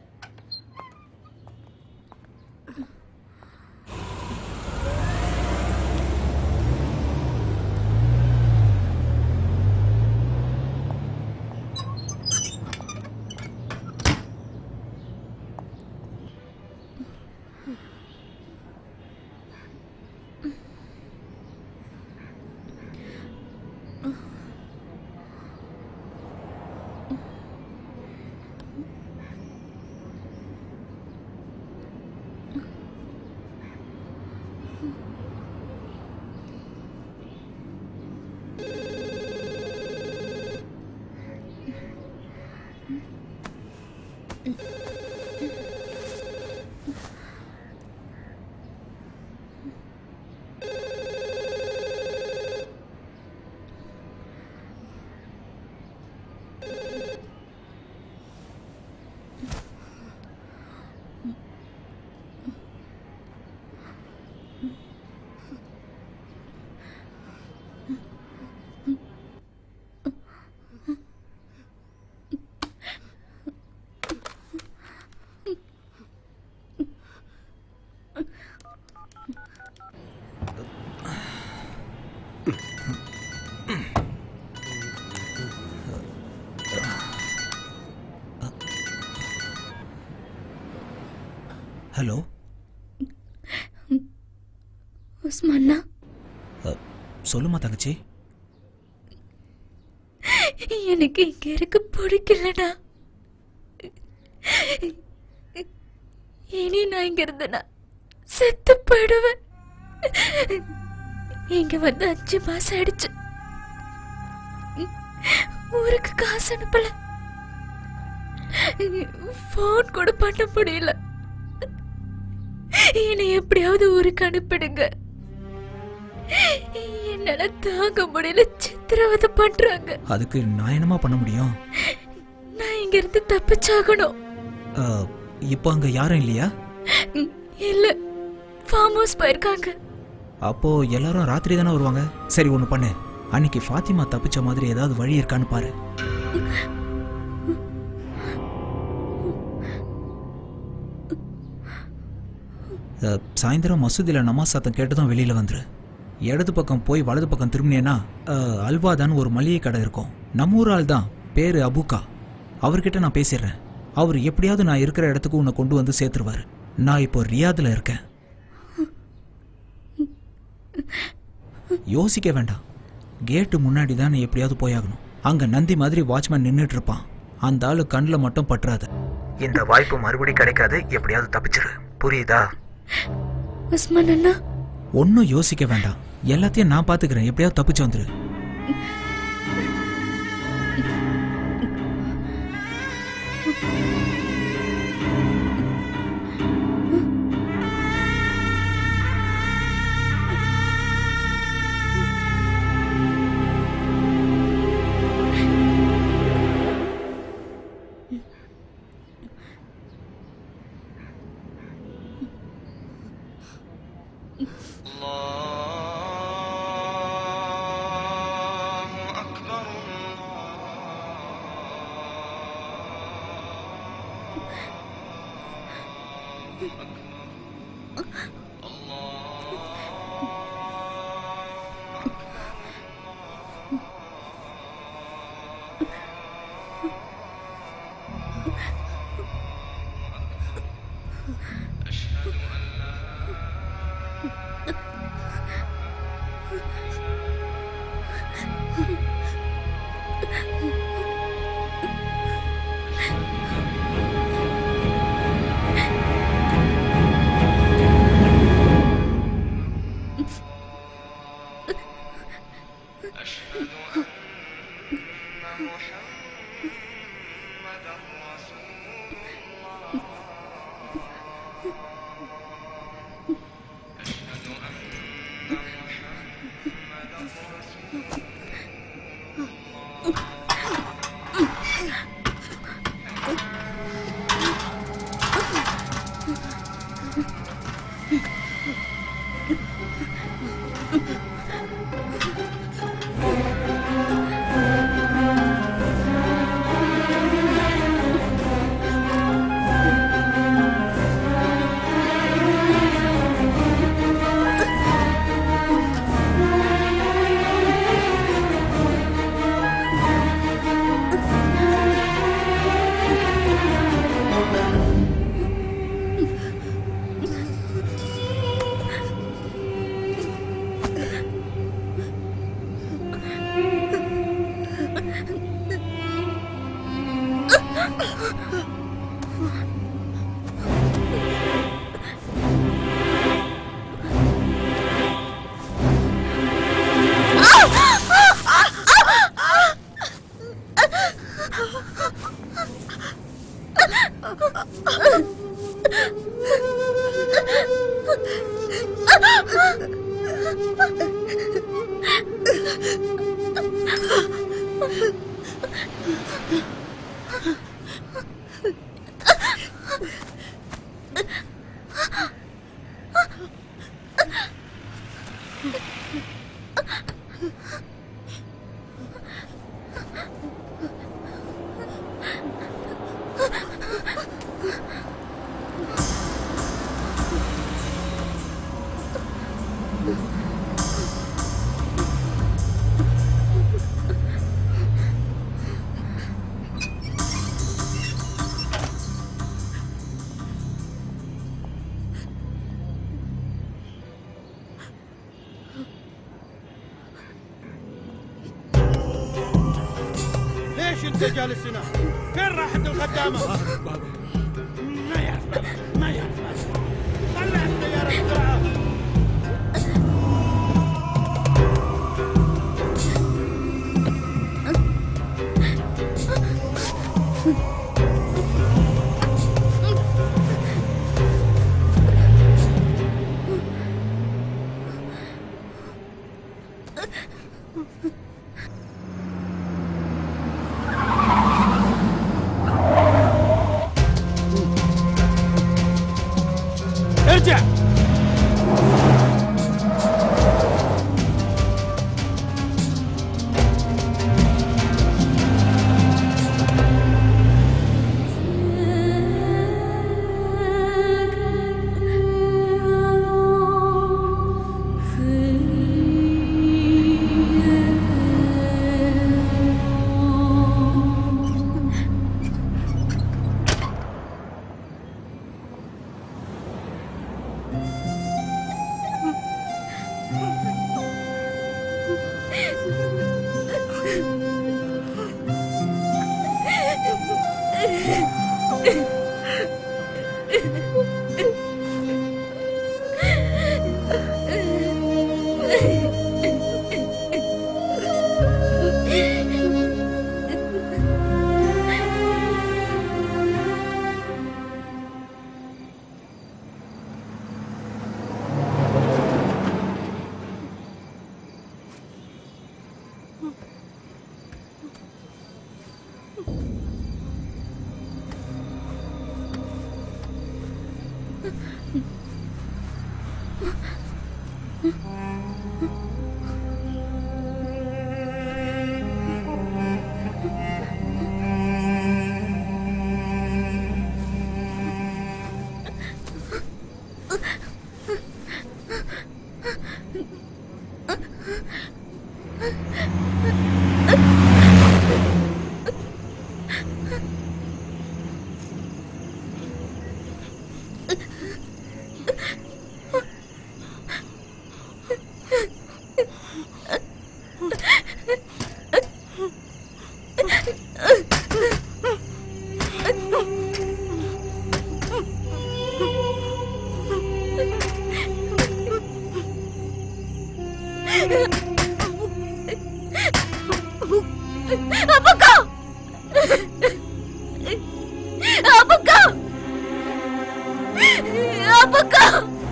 ஹலோ உஸ்மான்னா சொல்லுமா தங்கச்சி எனக்கு இங்க இருக்க பிடிக்கலடா இனி நான் இங்க இருந்தேனா செத்து போயிடுவேன் இங்க வந்து அஞ்சு மாசம் ஆயிடுச்சு ஊருக்கு காசு அனுப்பல போன் கூட பண்ண முடியல என்னை எப்படியாவது ஊருக்கு அனுப்பிடுங்க என்னால தாங்க முடியல சித்திரவதை பண்றாங்க அதுக்கு நான் என்னமா பண்ண முடியும் நான் இங்க இருந்து தப்பிச்சாகணும் அ, இப்போ அங்க யாரும் இல்லையா இல்ல ஃபார்ம் ஹவுஸ் போயிருக்காங்க அப்போ எல்லாரும் ராத்திரி தானே வருவாங்க சரி ஒன்று பண்ணு அன்னைக்கு ஃபாத்திமா தப்பிச்ச மாதிரி ஏதாவது வழி இருக்கான்னு பாரு அ, சாயந்தரம் மசூதியில் நமாஸ் சத்தம் கேட்டு தான் வெளியில் வந்துரு இடது பக்கம் போய் வலது பக்கம் திரும்பினேன்னா அ, அல்வாதான் ஒரு மளிகை கடை இருக்கும் நம்ம ஊர் ஆள் தான் பேரு அபுகா அவர்கிட்ட நான் பேசிடுறேன் அவர் எப்படியாவது நான் இருக்கிற இடத்துக்கு உன்னை கொண்டு வந்து சேர்த்துருவாரு நான் இப்போ ரியாதில் இருக்கேன் யோசிக்க வேண்டாம் கேட்டு முன்னாடி தான் நீ எப்படியாவது போயாகணும் அங்க நந்தி மாதிரி வாட்ச்மேன் நின்னுட்டு இருப்பான் அந்த ஆளு கண்ணில் மட்டும் பற்றாது இந்த வாய்ப்பு மறுபடி கிடைக்காது எப்படியாவது தப்பிச்சிரு புரியுதா உஸ்மான் அண்ணா ஒன்றும் யோசிக்க வேண்டாம் எல்லாத்தையும் நான் பாத்துக்கிறேன் எப்படியாவது தப்பிச்சு வந்துரு انت جالس هنا فين راحت الخدامه ما يعرف ما يعرف طلع السياره بسرعه ارجع Abuka! Abuka! Abuka!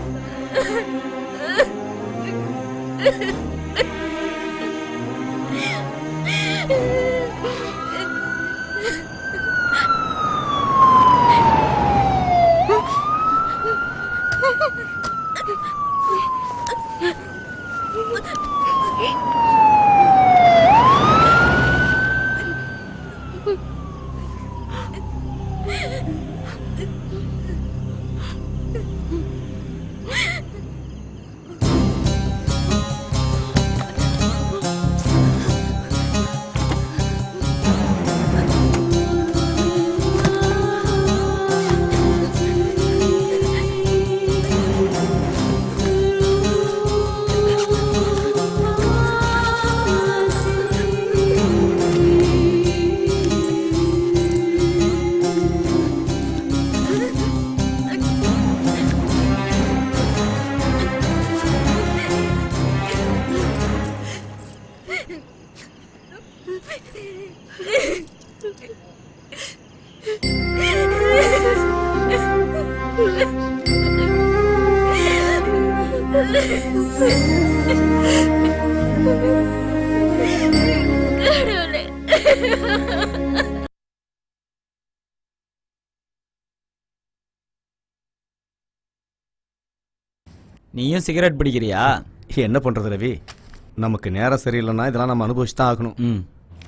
நீயும் சிகரெட் பிடிக்கிறியா என்ன பண்றது ரவி நமக்கு நேரம் சரியில்லைன்னா இதெல்லாம் நம்ம அனுபவிச்சு தான் ஆகணும் ம்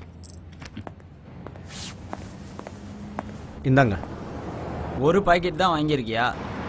இந்தாங்க ஒரு பாக்கெட் தான் வாங்கியிருக்கியா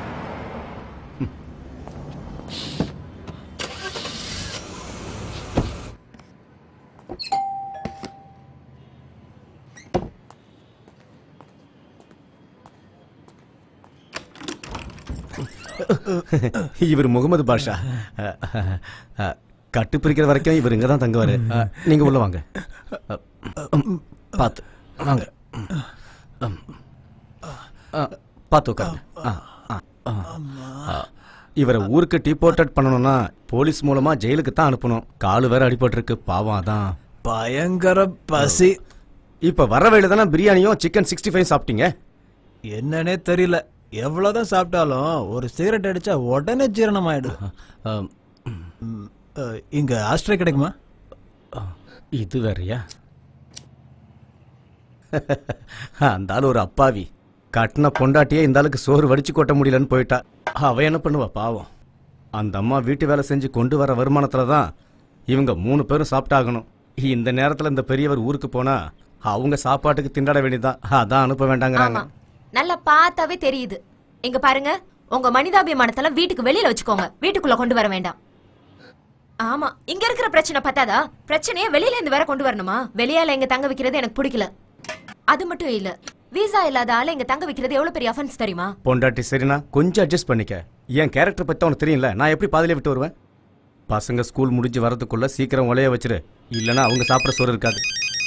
இவர் முகமது பாஷா அஹ், அஹ், அஹ், கட்டு பிரிக்கிற வரைக்கும் இவர் இங்க தான் தங்குவாரு அஹ், நீங்க உள்ள வாங்க அஹ், பார்த்து வாங்க ம். ம். ஆ, பார்த்து உட்காருங்க ஆ, ஆ, ஆ. ஆ, இவரை ஊருக்கு டிபோர்ட்டட் பண்ணணும்னா போலீஸ் மூலமா ஜெயிலுக்கு தான் அனுப்பணும் காலு வேற அடிபட்டிருக்கு பாவம் அதான் பயங்கர பசி இப்ப வர வழியில தானே பிரியாணியும் சிக்கன் சிக்ஸ்டி ஃபைவ் சாப்பிட்டீங்க என்னன்னே தெரியல எவ்வளவுதான் சாப்பிட்டாலும் ஒரு சிகரெட் அடிச்சா உடனே ஜீரணம் ஆயிடும் ம், அஹ், இங்க ஆஸ்ட்ரே கிடைக்குமா இது வேறயா அந்த ஆள் ஒரு அப்பாவி கட்டின பொண்டாட்டியே இந்த ஆளுக்கு சோறு வடிச்சு கொட்ட முடியலன்னு போயிட்டா அவ என்ன பண்ணுவா பாவம் அந்த அம்மா வீட்டு வேலை செஞ்சு கொண்டு வர வருமானத்துல தான் இவங்க மூணு பேரும் சாப்பிட்டாகணும் இந்த நேரத்துல இந்த பெரியவர் ஊருக்கு போனா அவங்க சாப்பாட்டுக்கு திண்டாட வேண்டியதுதான் அதான் அனுப்ப வேண்டாங்கிறாங்க ஆமா நல்லா பார்த்தாவே தெரியுது இங்க பாருங்க உங்க மனிதாபிமானத்தெல்லாம் வீட்டுக்கு வெளியில வச்சுக்கோங்க வீட்டுக்குள்ள கொண்டு வர வேண்டாம் ஆமா இங்க இருக்கிற பிரச்சனை பத்தாதா பிரச்சனையே வெளியில இருந்து வேற கொண்டு வரணுமா வெளியால இங்க தங்க வைக்கிறது எனக்கு பிடிக்கல அது மட்டும் இல்ல விசா இல்லாத ஆள இங்க தங்க வைக்கிறது எவ்வளவு பெரிய அஃபென்ஸ் தெரியுமா பொண்டாட்டி சரிண்ணா கொஞ்சம் அட்ஜஸ்ட் பண்ணிக்க என் கேரக்டர் பத்தி உனக்கு தெரியல நான் எப்படி பாதியிலே விட்டு வருவேன் பசங்க ஸ்கூல் முடிஞ்சு வரதுக்குள்ள சீக்கிரம் உலைய வச்சிரு இல்லைன்னா அவங்க சாப்பிட்ற சோறு இருக்காது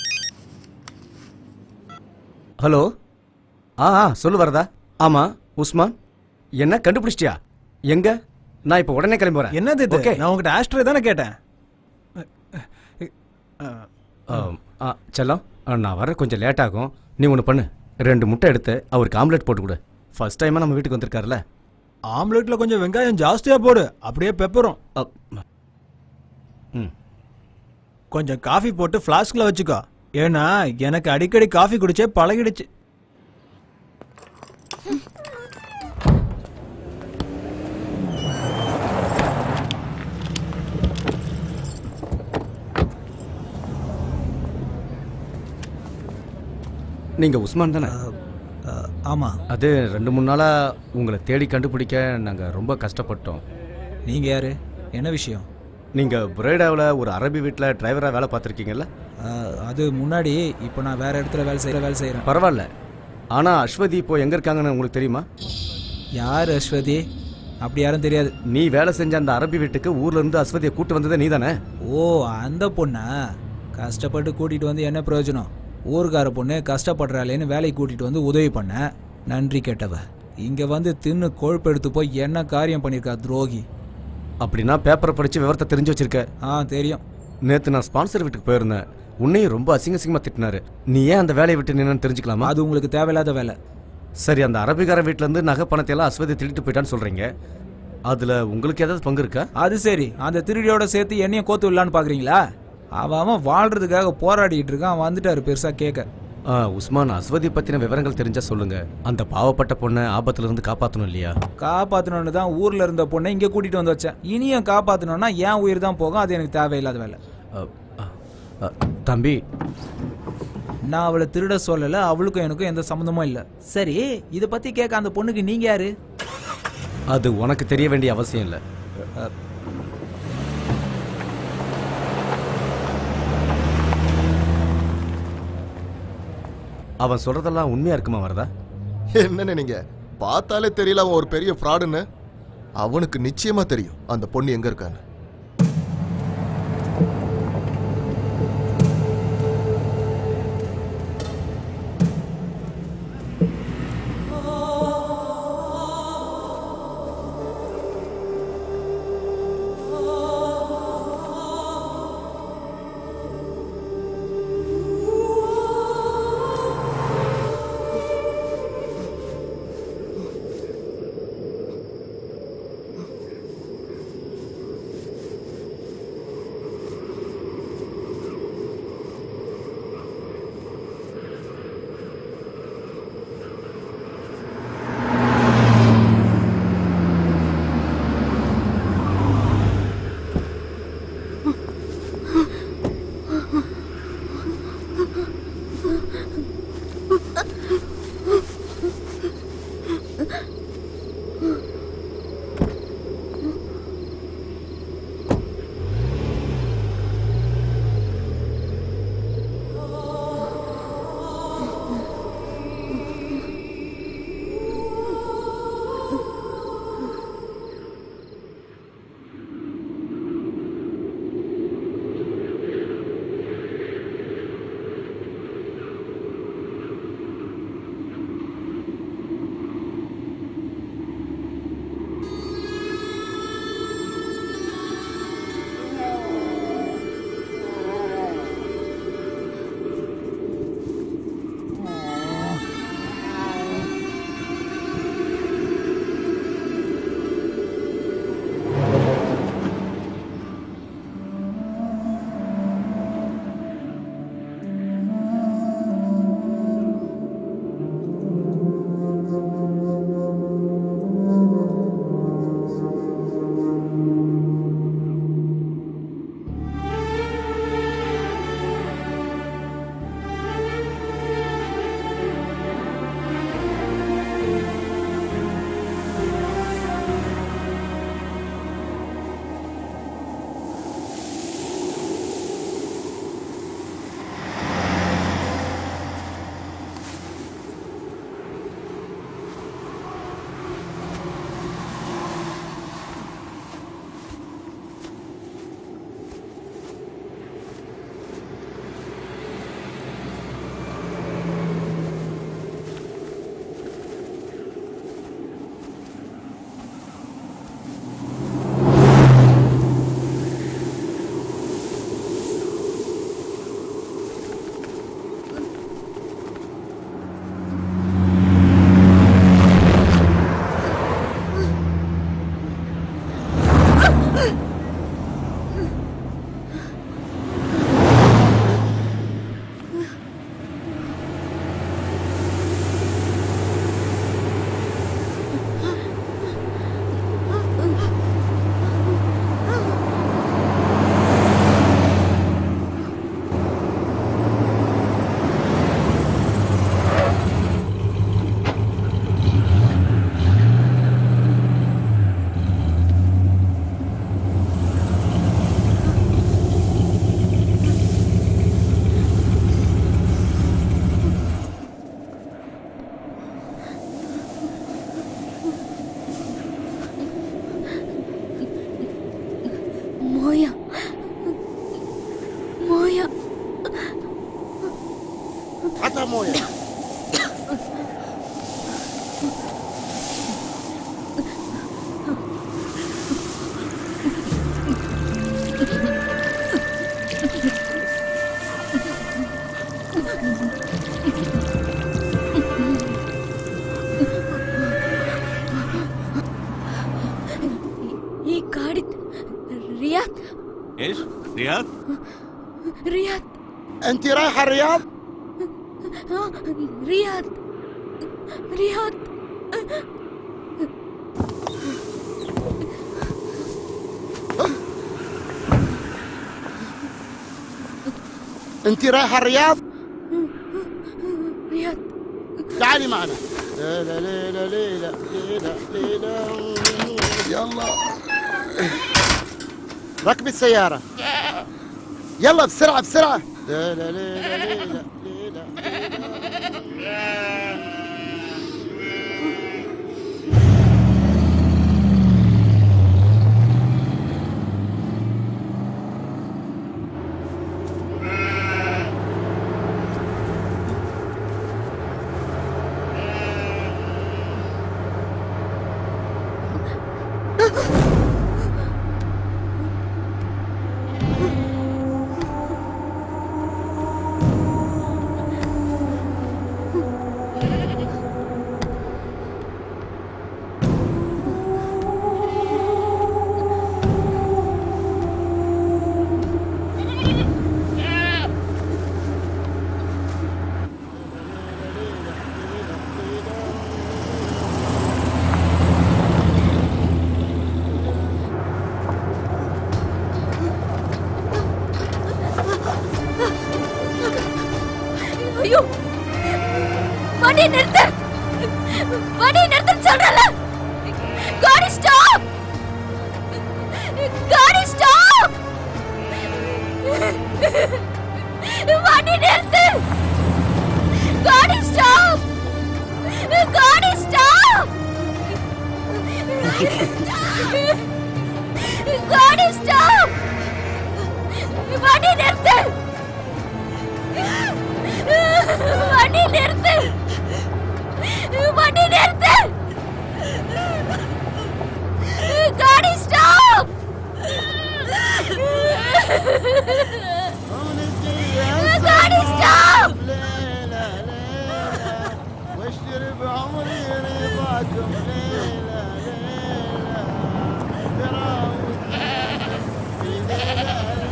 ஹலோ ஆ ஆ சொல்லு வரதா ஆமா உஸ்மான் என்ன கண்டுபிடிச்சிட்டியா எங்க நான் இப்போ உடனே கிளம்பி வரேன் என்னது இது ஓகே நான் உங்ககிட்ட ஆஸ்ட்ரே தானே கேட்டேன் ஆ செல்லம் ஆ, நான் வர கொஞ்சம் லேட் ஆகும் நீ ஒன்று பண்ணு ரெண்டு முட்டை எடுத்து அவருக்கு ஆம்லெட் போட்டு கொடு ஃபர்ஸ்ட் டைமாக நம்ம வீட்டுக்கு வந்திருக்காருல்ல ஆம்லெட்ல கொஞ்சம் வெங்காயம் ஜாஸ்தியா போடு அப்படியே பெப்பரும் ம். கொஞ்சம் காஃபி போட்டு ஃப்ளாஸ்க்ல வச்சுக்கோ ஏன்னா எனக்கு அடிக்கடி காஃபி குடிச்சே பழகிடுச்சு நீங்கள் உஸ்மான் தானே ஆமா அது ரெண்டு மூணு நாளாக உங்களை தேடி கண்டுபிடிக்க நாங்கள் ரொம்ப கஷ்டப்பட்டோம் நீங்க யாரு என்ன விஷயம் நீங்கள் புரேடாவில் ஒரு அரபி வீட்டில் டிரைவராக வேலை பார்த்துருக்கீங்கல்ல அஹ், அது முன்னாடி இப்போ நான் வேற இடத்துல வேலை செய்யற வேலை செய்யறேன் பரவாயில்ல ஆனால் அஸ்வதி இப்போ எங்கே இருக்காங்கன்னு உங்களுக்கு தெரியுமா யார் அஸ்வதி அப்படி யாரும் தெரியாது நீ வேலை செஞ்ச அந்த அரபி வீட்டுக்கு ஊர்ல இருந்து அஸ்வதியை கூட்டு வந்ததே நீ தானே ஓ அந்த பொண்ணா கஷ்டப்பட்டு கூட்டிட்டு வந்து என்ன பிரயோஜனம் ஊருக்கார பொண்ணு கஷ்டப்படுறாளேன்னு வேலைக்கு கூட்டிட்டு வந்து உதவி பண்ண நன்றி கேட்டவ இங்க வந்து தின்னு கொழுப்பெடுத்து போய் என்ன காரியம் பண்ணிருக்கா துரோகி அப்படின்னா பேப்பரை படிச்சு விவரத்தை தெரிஞ்சு வச்சிருக்க ஆ தெரியும் நேத்து நான் ஸ்பான்சர் வீட்டுக்கு போயிருந்தேன் உன்னையும் ரொம்ப அசிங்க அசிங்கமா திட்டினாரு நீ ஏன் அந்த வேலையை விட்டு நின்னு தெரிஞ்சுக்கலாமா அது உங்களுக்கு தேவையில்லாத வேலை சரி அந்த அரபிக்கார வீட்ல இருந்து நகை பணத்தை எல்லாம் அஸ்வதி திருட்டு போயிட்டான்னு சொல்றீங்க அதுல உங்களுக்கு ஏதாவது பங்கு இருக்கா அது சரி அந்த திருடியோட சேர்த்து என்னையும் கோத்து விடலான்னு பாக்குறீங்களா அவன் அவன் வாழ்றதுக்காக போராடிட்டு இருக்கான் வந்துட்டாரு பெருசா கேட்க ஆ, உஸ்மான் அஸ்வதி பத்தின விவரங்கள் தெரிஞ்சா சொல்லுங்க அந்த பாவப்பட்ட பொண்ணை ஆபத்துல இருந்து காப்பாத்தணும் இல்லையா காப்பாத்தணும்னு தான் ஊர்ல இருந்த பொண்ணை இங்க கூட்டிட்டு வந்து வச்சேன் இனியும் காப்பாத்தணும்னா என் உயிர் தான் போகும் அது எனக்கு தேவையில்லாத வேலை அ, தம்பி நான் அவளை திருட சொல்லல அவளுக்கும் எனக்கும் எந்த சம்மந்தமும் இல்ல சரி இத பத்தி கேட்க அந்த பொண்ணுக்கு நீங்க யாரு அது உனக்கு தெரிய வேண்டிய அவசியம் இல்லை அவன் சொல்றதெல்லாம் உண்மையா இருக்குமா வரதா என்னன்னு நீங்க பார்த்தாலே தெரியல அவன் ஒரு பெரிய ஃப்ராடுன்னு அவனுக்கு நிச்சயமா தெரியும் அந்த பொண்ணு எங்க இருக்கான்னு مويه ఈ గాడి రియాద్ ايش؟ رياض؟ రియాద్ انت رايحه الرياض ఆ, రియాద్ రియాద్ انت رايحه الرياض రియాద్ تعالي معنا ليلى ليلى ليلى ليلى ليلى يلا ركبي السيارة يلا بسرعة بسرعة ليلى ليلى ليلى ليلى ஐயோ வண்டி நிறுத்து வண்டி நிறுத்துன்னு சொல்றல காடி ஸ்டாப் காடி ஸ்டாப் வண்டி நிறுத்து காடி ஸ்டாப் காடி ஸ்டாப் காடி ஸ்டாப் வண்டி நிறுத்து வண்டி நிறுத்து வண்டி நிறுத்து காடி ஸ்டாப் காடி ஸ்டாப் واشتري بعمري رضاكم ليلى ليلى تراوح في ليلى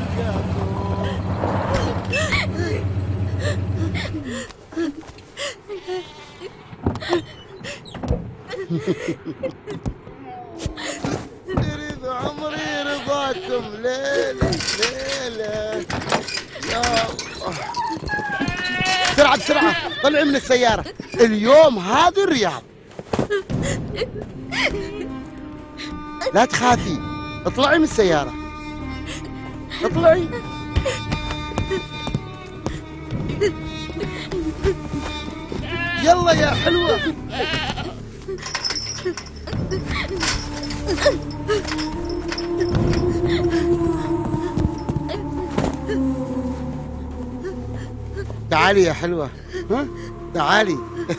تريد عمري رضاكم ليلى ليلى يا الله بسرعة بسرعة طلعي من السيارة اليوم هذه الرياض لا تخافي اطلعي من السيارة اطلعي يلا يا حلوة تعالي يا حلوة ها تعالي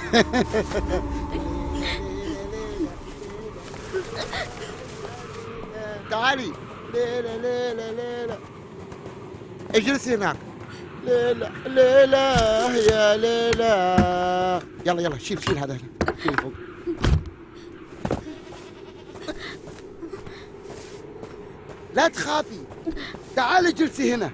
تعالي ليلى ليلى ليلى اجلسي هناك ليلى ليلى يا ليلى يلا يلا شيل شيل هذا هنا شيل فوق لا تخافي تعالي اجلسي هنا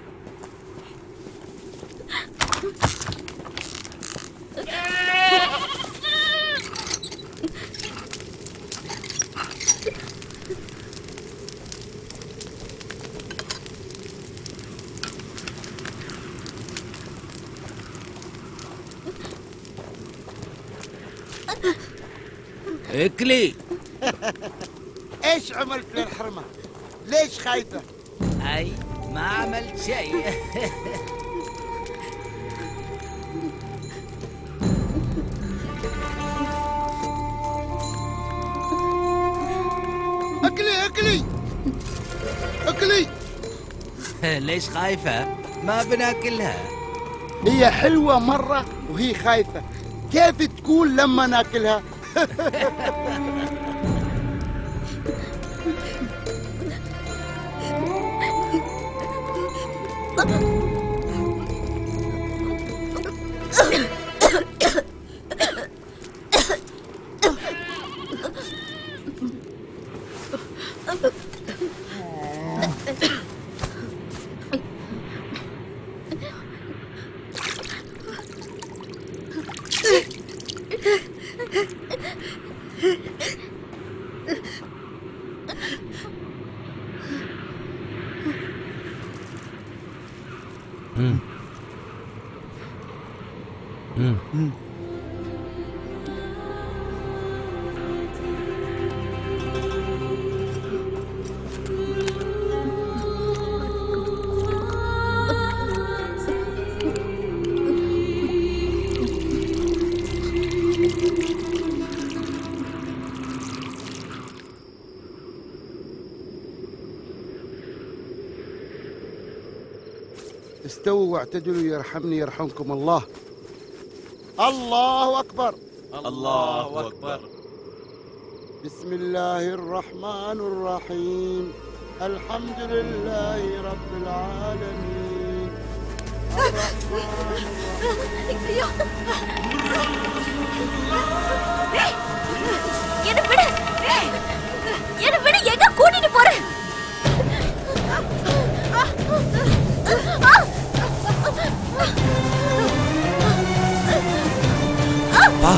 اكلي ايش عملت للحرمة ليش خايفة اي ما عملت شيء اكلي اكلي اكلي ليش خايفة؟ ما بناكلها هي حلوة مرة وهي خايفة كيف تكون لما ناكلها ம் ம் استووا واعتدلوا يرحمني يرحمكم الله الله أكبر الله أكبر بسم الله الرحمن الرحيم الحمد لله رب العالمين என்ன விடு என்ன விடு எங்க கூட்டிட்டு போற பா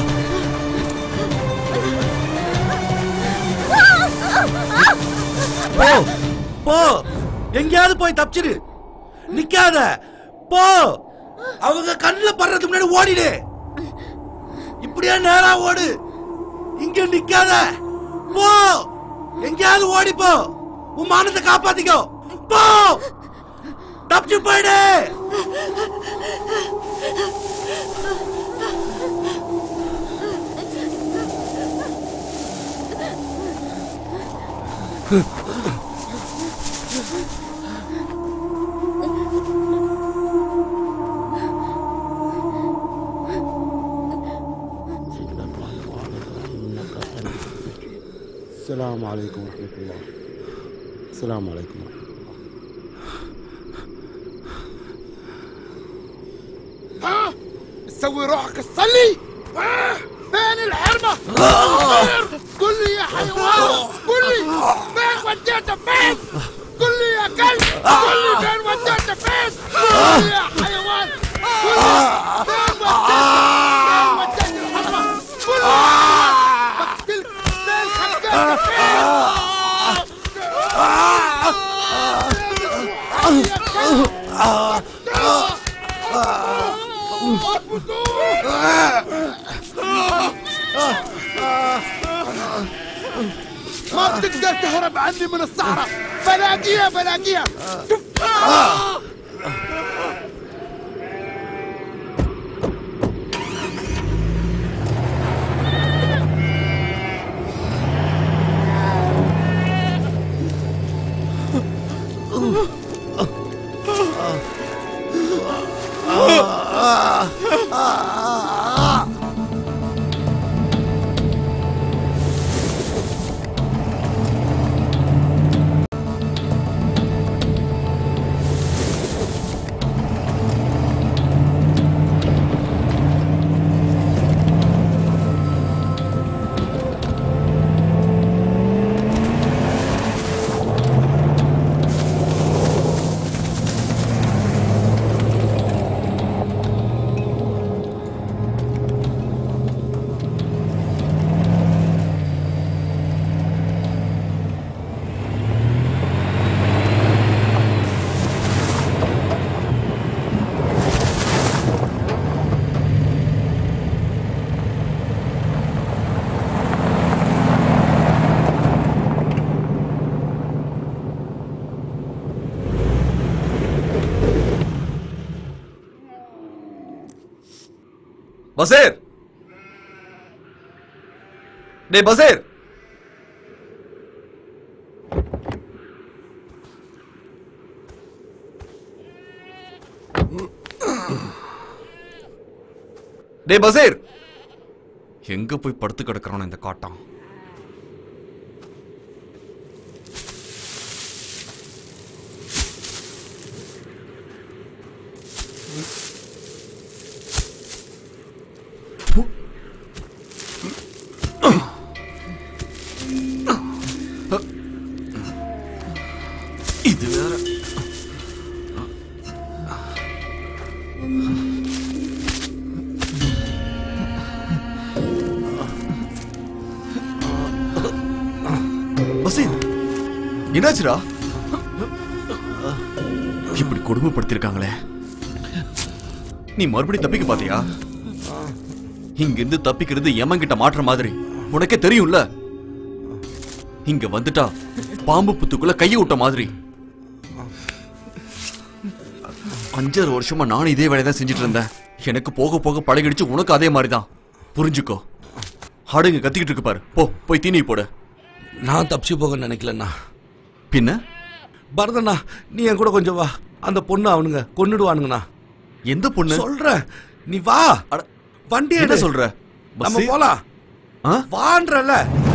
போ போ எங்கேயாவது போய் தப்பிச்சிரு நிக்காத போ அவங்க கண்ணுல படுறதுக்கு முன்னாடி ஓடிடு இப்படியே நேரா ஓடு இங்க நிக்காத போ எங்கேயாவது ஓடி போ உன் மானத்தை காப்பாத்திக்கோ போ தப்பிச்சு போயிடு السلام عليكم ورحمة الله السلام عليكم ورحمة الله ها تسوي روحك تصلي آه، فين الحرمة قل لي يا حيوان قل لي فين وديته فين قل لي يا كلب قل لي فين وديته فين قل لي يا حيوان قل لي فين وديته فين وديته الحرمة قل لي بقتلك فين خبيته ما بتقدر تهرب عني من الصحراء بلاقيها بلاقيها பசீர் டேய் பசீர் டே பசீர் எங்க போய் படுத்து கிடக்குறானோ இந்த காட்டான் இது வேற பசீர் என்னாச்சுடா இப்படி கொடுமைப்படுத்திருக்காங்களே நீ மறுபடியும் தப்பிக்க பாத்தியா இங்கிருந்து தப்பிக்கிறது எமன்கிட்ட மாற்ற மாதிரி உனக்கே தெரியும்ல இங்க வந்துட்டா பாம்பு புத்துக்குள்ள கைய விட்ட மாதிரி அஞ்சரை வருஷமா நானும் இதே வேலையை தான் செஞ்சுட்டு இருந்தேன் எனக்கு போக போக பழகிடுச்சு உனக்கு அதே மாதிரி தான் புரிஞ்சுக்கோ ஆடுங்க கத்திக்கிட்டு இருக்கு பாரு போ போய் தீனி போடு நான் தப்பிச்சு போக நினைக்கலண்ணா பின்ன பரதண்ணா நீ என் கூட கொஞ்சம் வா அந்த பொண்ணு அவனுங்க கொன்னுடுவானுங்கண்ணா எந்த பொண்ணு சொல்றேன் நீ வா வண்டி என்ன எடு சொல்ற? நம்ம பஸ்ஸு? போலாம் வான்றல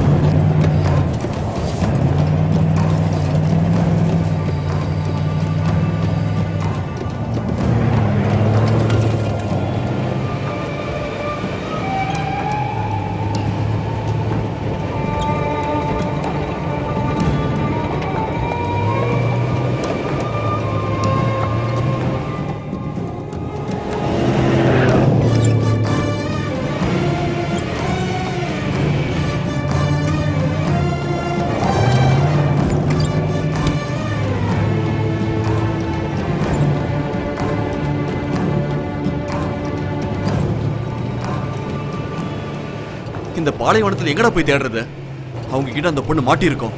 இந்த பாலைவனத்துல எங்கடா போய் தேடுறது அவங்க கிட்ட அந்த பொண்ணு மாட்டியிருக்கோம்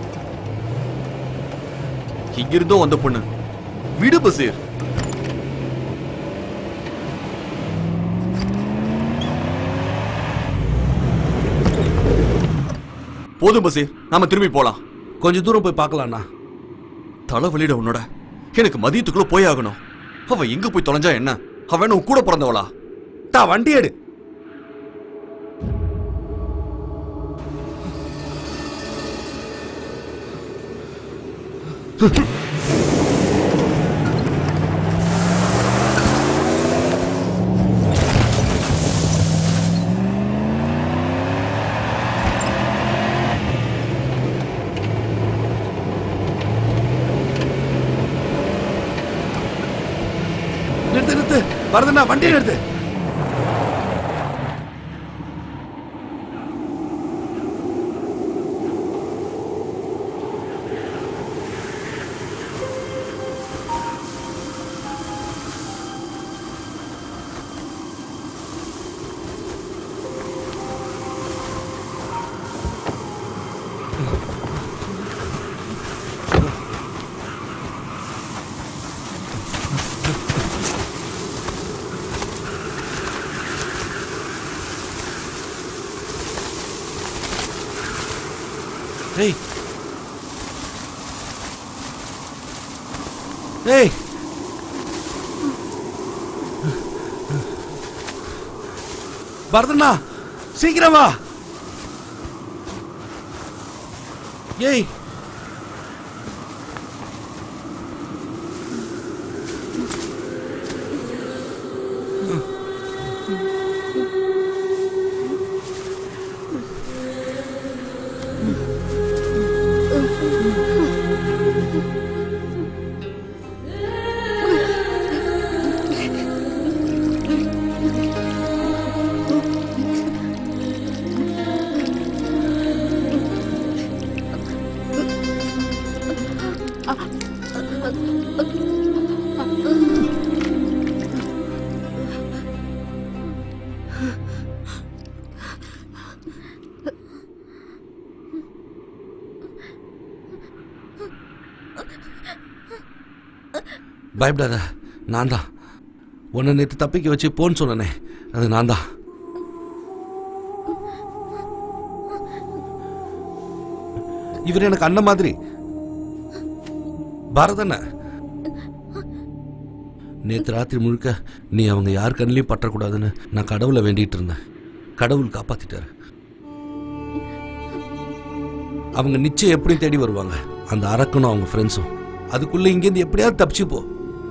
இங்கிருந்தோ வந்த பொண்ணு விடு பசீர் போதும் பசீர் நாம திரும்பி போலாம் கொஞ்சம் தூரம் போய் பார்க்கலாம்ண்ணா தலைவலிட உன்னோட எனக்கு மதியத்துக்குள்ள போய் ஆகணும் அவ எங்க போய் தொலைஞ்சா என்ன அவ என்ன உன் கூட பிறந்தவளா தா வண்டி எடு நிறுத்து நிறுத்து பரதண்ணா வண்டி நிறுத்து ஏய் ஏய் பரதண்ணா சீக்கிரம் வா ஏய் பயப்படாத நான் தான் உன்னை நேற்று தப்பிக்க வச்சு போன்னு சொன்னனே அது நான் தான் இவர் எனக்கு அண்ணன் மாதிரி பரதண்ண நேற்று ராத்திரி முழுக்க நீ அவங்க யார் கண்ணிலையும் பற்றக்கூடாதுன்னு நான் கடவுளை வேண்டிட்டு இருந்தேன் கடவுள் காப்பாத்திட்டாரு அவங்க நிச்சயம் எப்படி தேடி வருவாங்க அந்த அரக்கனும் அவங்க ஃப்ரெண்ட்ஸும் அதுக்குள்ள இங்கேருந்து எப்படியாவது தப்பிச்சு போ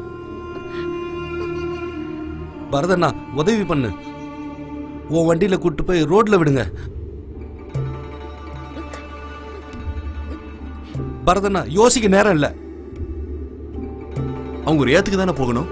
பரதண்ணா உதவி பண்ணு உன் வண்டியில கூட்டு போய் ரோட்ல விடுங்க பரதண்ணா யோசிக்க நேரம் இல்ல அவங்க ஒரு ஏத்துக்கு தானே போகணும்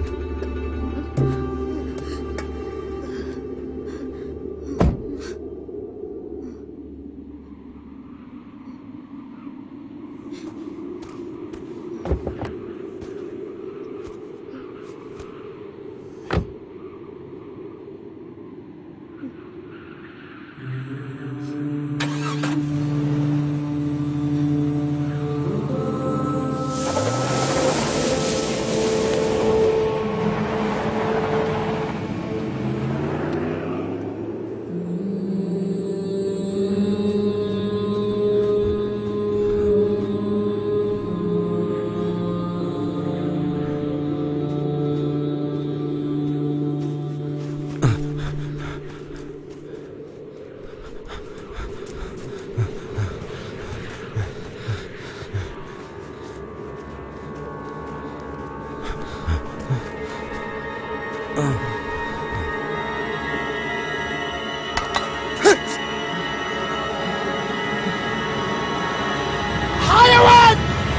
حيوان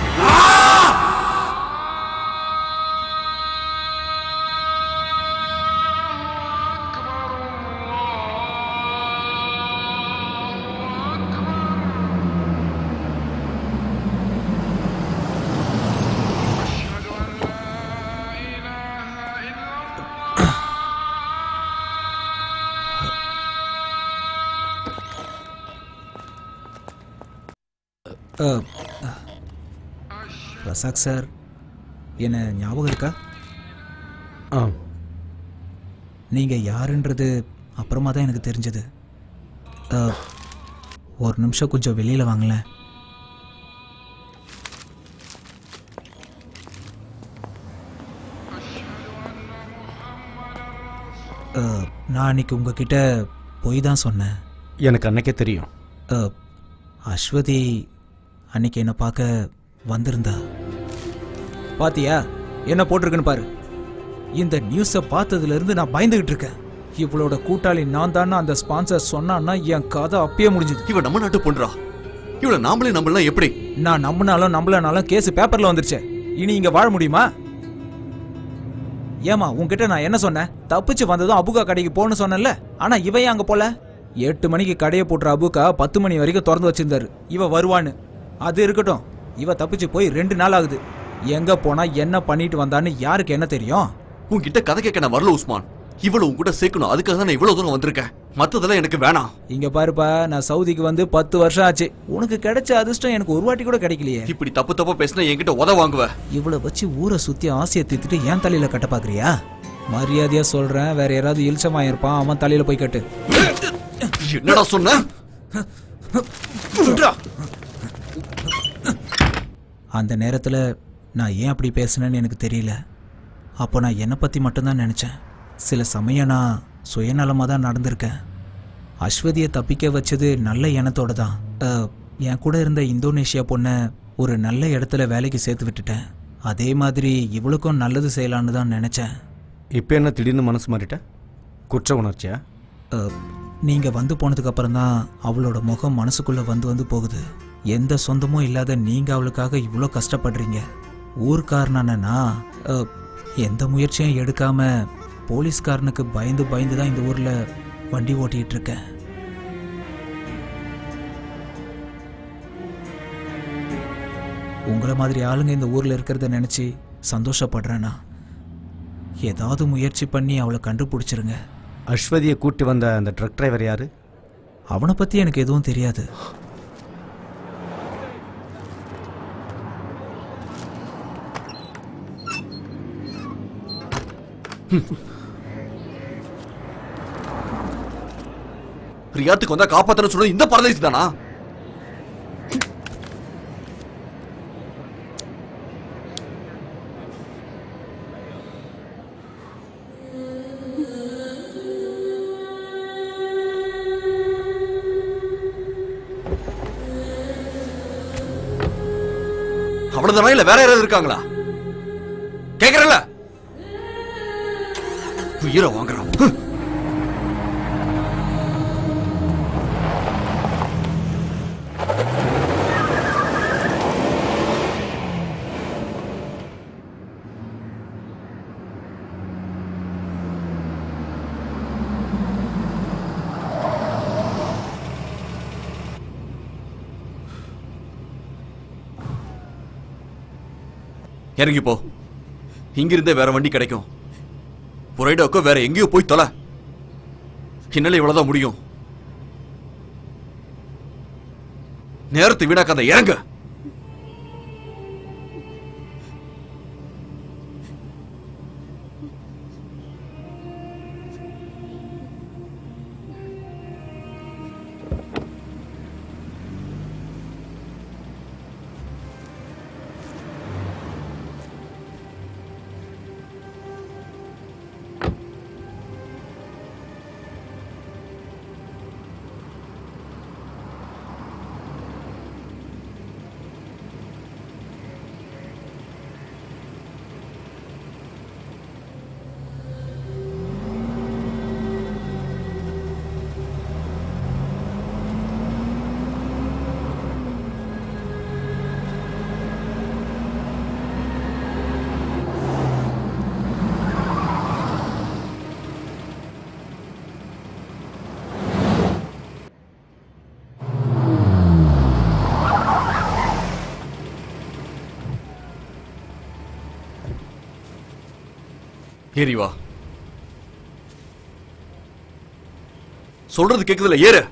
அஹ், ரசாக் சார் என்ன ஞாபகம் இருக்கா ஆ நீங்கள் யாருன்றது அப்புறமா தான் எனக்கு தெரிஞ்சது அஹ், ஒரு நிமிஷம் கொஞ்சம் வெளியில் வாங்களேன் அஹ், நான் அன்னைக்கு உங்ககிட்ட பொய் தான் சொன்னேன் எனக்கு அன்னைக்கே தெரியும் அஹ், அஸ்வதி அன்னைக்கு என்னை பார்க்க வந்திருந்தா பாத்தியா என்ன போட்டிருக்குன்னு பாரு இந்த நியூஸை பார்த்ததுல இருந்து நான் பயந்துகிட்டு இருக்கேன் இவளோட கூட்டாளி நான் தானே அந்த ஸ்பான்சர் சொன்னான்னா என் கதை அப்பயே முடிஞ்சது இவ நம்ம நாட்டு பொண்ணுறா இவள நாமளே நம்பலாம் எப்படி நான் நம்பினாலும் நம்பலனாலும் கேஸ் பேப்பர்ல வந்துருச்சே இனி இங்க வாழ முடியுமா ஏமா உன்கிட்ட நான் என்ன சொன்னேன் தப்பிச்சு வந்ததும் அபுகா கடைக்கு போன்னு சொன்னேன்ல ஆனா இவ ஏன் அங்க போல எட்டு மணிக்கு கடையை போட்டுற அபுகா பத்து மணி வரைக்கும் திறந்து வச்சிருந்தாரு இவ வருவான்னு அது இருக்கட்டும் இவ தப்பிச்சு போய் ரெண்டு நாள் ஆகுது எங்க போனா என்ன பண்ணிட்டு வந்தான்னு யாருக்கு என்ன தெரியும் உன்கிட்ட கதை கேட்க நான் வரல உஸ்மான் இவ்வளவு உன் கூட சேர்க்கணும் அதுக்காக தான் நான் இவ்வளவு தூரம் வந்திருக்கேன் மத்ததெல்லாம் எனக்கு வேணாம் இங்க பாருப்பா நான் சவுதிக்கு வந்து பத்து வருஷம் ஆச்சு உனக்கு கிடைச்ச அதிர்ஷ்டம் எனக்கு ஒரு வாட்டி கூட கிடைக்கலையே இப்படி தப்பு தப்பா பேசினா என்கிட்ட உத வாங்குவ இவ்வளவு வச்சு ஊரை சுத்தி ஆசையை தீர்த்துட்டு ஏன் தலையில கட்ட பாக்குறியா மரியாதையா சொல்றேன் வேற யாராவது இல்சமா இருப்பான் அவன் தலையில போய் கட்டு என்னடா சொன்ன அந்த நேரத்துல நான் ஏன் அப்படி பேசுனேன்னு எனக்கு தெரியல அப்போ நான் என்னை பத்தி மட்டும்தான் நினைச்சேன் சில சமயம் நான் சுயநலமா தான் நடந்திருக்கேன் அஸ்வதியை தப்பிக்க வச்சது நல்ல எண்ணத்தோட தான் அஹ், என் கூட இருந்த இந்தோனேஷியா பொண்ணை ஒரு நல்ல இடத்துல வேலைக்கு சேர்த்து விட்டுட்டேன் அதே மாதிரி இவளுக்கும் நல்லது செய்யலான்னு தான் நினைச்சேன் இப்போ என்ன திடீர்னு மனசு மாறிட்ட குற்ற உணர்ச்சியா அஹ், நீங்க வந்து போனதுக்கு அப்புறம் தான் அவளோட முகம் மனசுக்குள்ள வந்து வந்து போகுது எந்த சொந்தமும் இல்லாத நீங்க அவளுக்காக இவ்வளோ கஷ்டப்படுறீங்க ஊர்க்காரனான நான் அஹ், எந்த முயற்சியும் எடுக்காம போலீஸ்காரனுக்கு பயந்து பயந்து தான் இந்த ஊர்ல வண்டி ஓட்டிட்டு இருக்கேன் உங்களை மாதிரி ஆளுங்க இந்த ஊர்ல இருக்கிறத நினைச்சு சந்தோஷப்படுறேனா ஏதாவது முயற்சி பண்ணி அவளை கண்டுபிடிச்சிருங்க அஸ்வதியை கூட்டி வந்த அந்த ட்ரக் டிரைவர் யாரு அவனை பத்தி எனக்கு எதுவும் தெரியாது ரியாத்துக்கு வந்தா காப்பாத்தணும் சொல்றது இந்த பரதேசி தானா அவ்வளவுதானா இல்ல வேற யாராவது இருக்காங்களா கேக்குறல உயிரை வாங்குறான் ஹ். இறங்கி போ இங்கிருந்தே வேற வண்டி கிடைக்கும் புரைடோக்கோ வேற எங்கேயோ போய் தொலை என்னால இவ்வளவுதான் முடியும் நேரத்தை வீணாக்காத இறங்க ஏறி வா சொல்றது கேக்குதுல ஏறு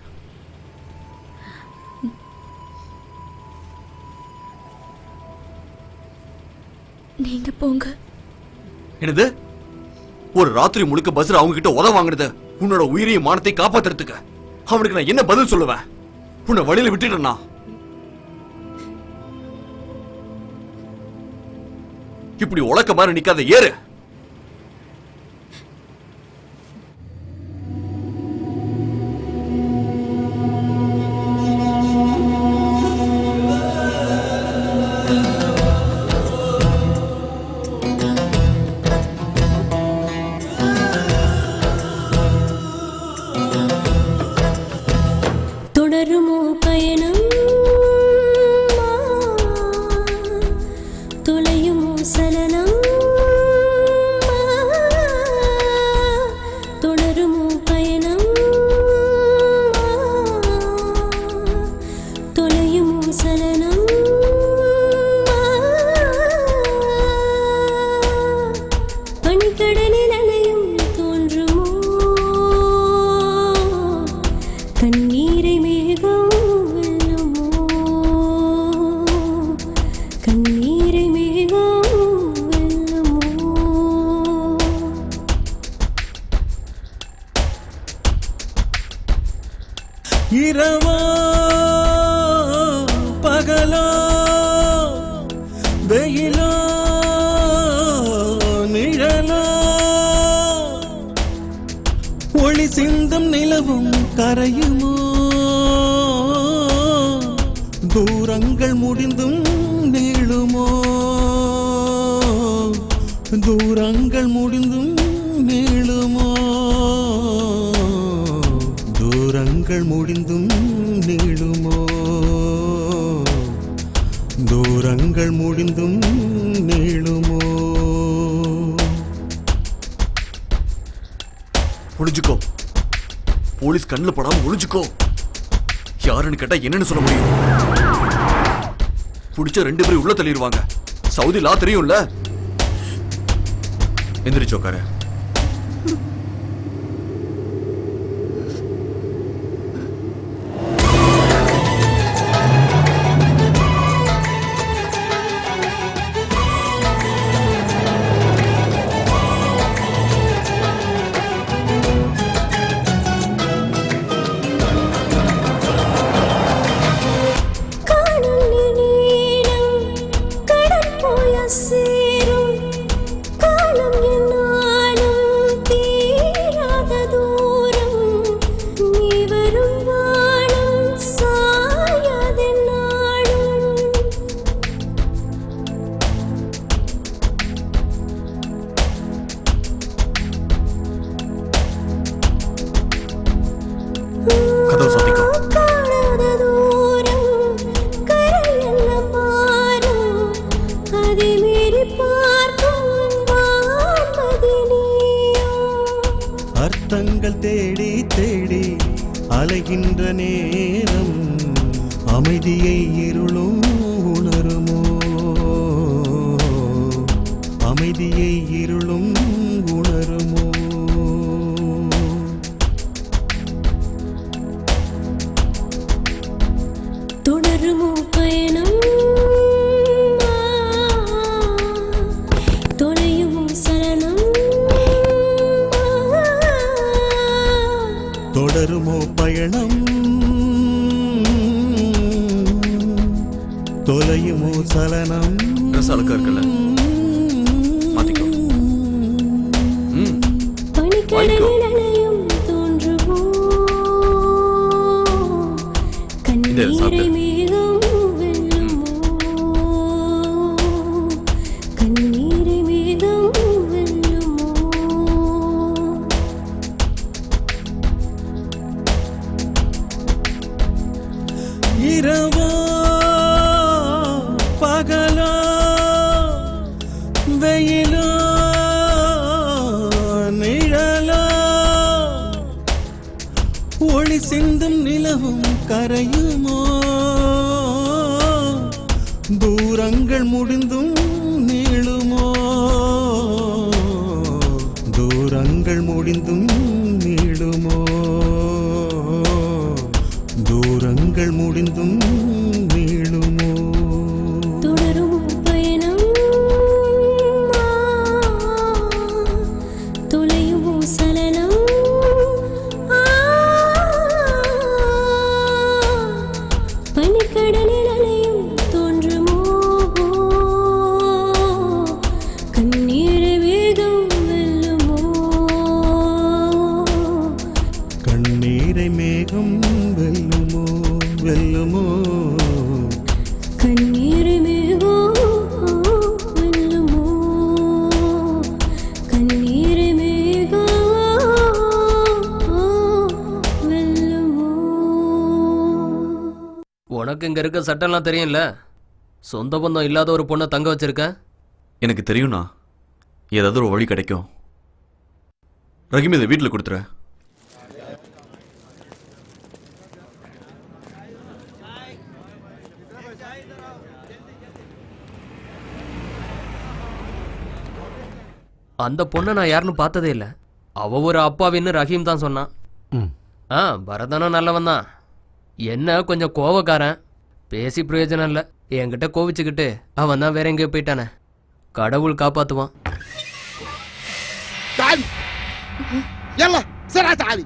நீங்க போங்க என்னது ஒரு ராத்திரி முழுக்க பஸ்ல அவங்க கிட்ட உத வாங்குறது உன்னோட உயிரையும் மானத்தை காப்பாத்துறதுக்கு அவனுக்கு நான் என்ன பதில் சொல்லுவேன் உன்னை வழியில விட்டுட்டேன்னா இப்படி உலக்க மாதிரி நிக்காத ஏறு தொடருமோ பயணம் தொலையுமோ சலனம் தொடருமோ பயணம் தொலையுமோ சலனம் பனிக்கடலில் அலையும் தோன்றுமோ கண்ணீரை மேகம் வெல்லுமோ கண்ணீரை மேகம் வெல்லுமோ இரவோ பகலோ வெயிலோ நிழலோ ஒளி சிந்தும் நிலவும் கரையுமோ தூரங்கள் முடிந்தும் நீளுமோ தூரங்கள் முடிந்தும் நீளுமோ தூரங்கள் முடிந்தும் நீளுமோ தூரங்கள் முடிந்தும் நீளுமோ ஒளிஞ்சுக்கோ போலீஸ் கண்ணுல படாம ஒளிஞ்சுக்கோ யாருன்னு கேட்டா என்னன்னு சொல்ல முடியும் புடிச்ச ரெண்டு பேரும் உள்ள தள்ளிடுவாங்க சவுதி லா தெரியும்ல எந்திரிச்சு உட்காரு காணல் நீளம் கடற்போய சேரும் காலம் என்னாலும் வருகின்ற நேரம் அமைதியை இருளும் உணருமோ அமைதியை இருளும் உணருமோ தொடருமோ பயணம் தொலையுமோ சலனம் தொடருமோ பயணம் தொலையுமோ சலனம் ட்ரெஸ் அழுக்கா இருக்குல்ல மாத்திக்கோ ம் பனிக்கடலில் அலையும் தோன்றுமோ இதை கண்ணீரை சாப்பிடு. மேகம் வெல்லுமோ கண்ணீரை மேகம் வெல்லுமோ இரவோ பகலோ வெயிலோ நிழலோ ஒளி சிந்தும் நிலவும் கரையுமோ தூரங்கள் முடிந்தும் நீளுமோ தூரங்கள் முடிந்தும் நீளுமோ தூரங்கள் முடிந்தும் நீளுமோ தொடருமோ பயணம் தொலையுமோ சலனம் பனிக்கடலில் அலையும் தோன்றுமோ கண்ணீரை வேகம் வெல்லுமோ கண்ணீரை மேகம் வெல்லுமோ வெல்லுமோ கண்ணீரை மேகம் வெல்லுமோ கண்ணீரை மேகம் வெல்லுமோ உனக்கு இங்க இருக்க சட்டம்லாம் தெரியும்ல சொந்த பந்தம் இல்லாத ஒரு பொண்ணை தங்க வச்சிருக்க எனக்கு தெரியும்ண்ணா ஏதாவது ஒரு வழி கிடைக்கும் ரஹீம் இதை வீட்டில் கொடுத்துரு அந்த பொண்ணை நான் யாருன்னு பார்த்ததே இல்லை அவ ஒரு அப்பாவின்னு ரஹீம் தான் சொன்னான் ம். ஆ பரதனும் நல்லவன் தான் என்ன கொஞ்சம் கோவக்காரன் பேசி பிரயோஜனம் இல்லை என்கிட்ட கோவிச்சுக்கிட்டு அவன் தான் வேற எங்கேயோ போயிட்டானே கடவுள் காப்பாத்துவான் تعالي يلا بسرعة تعالي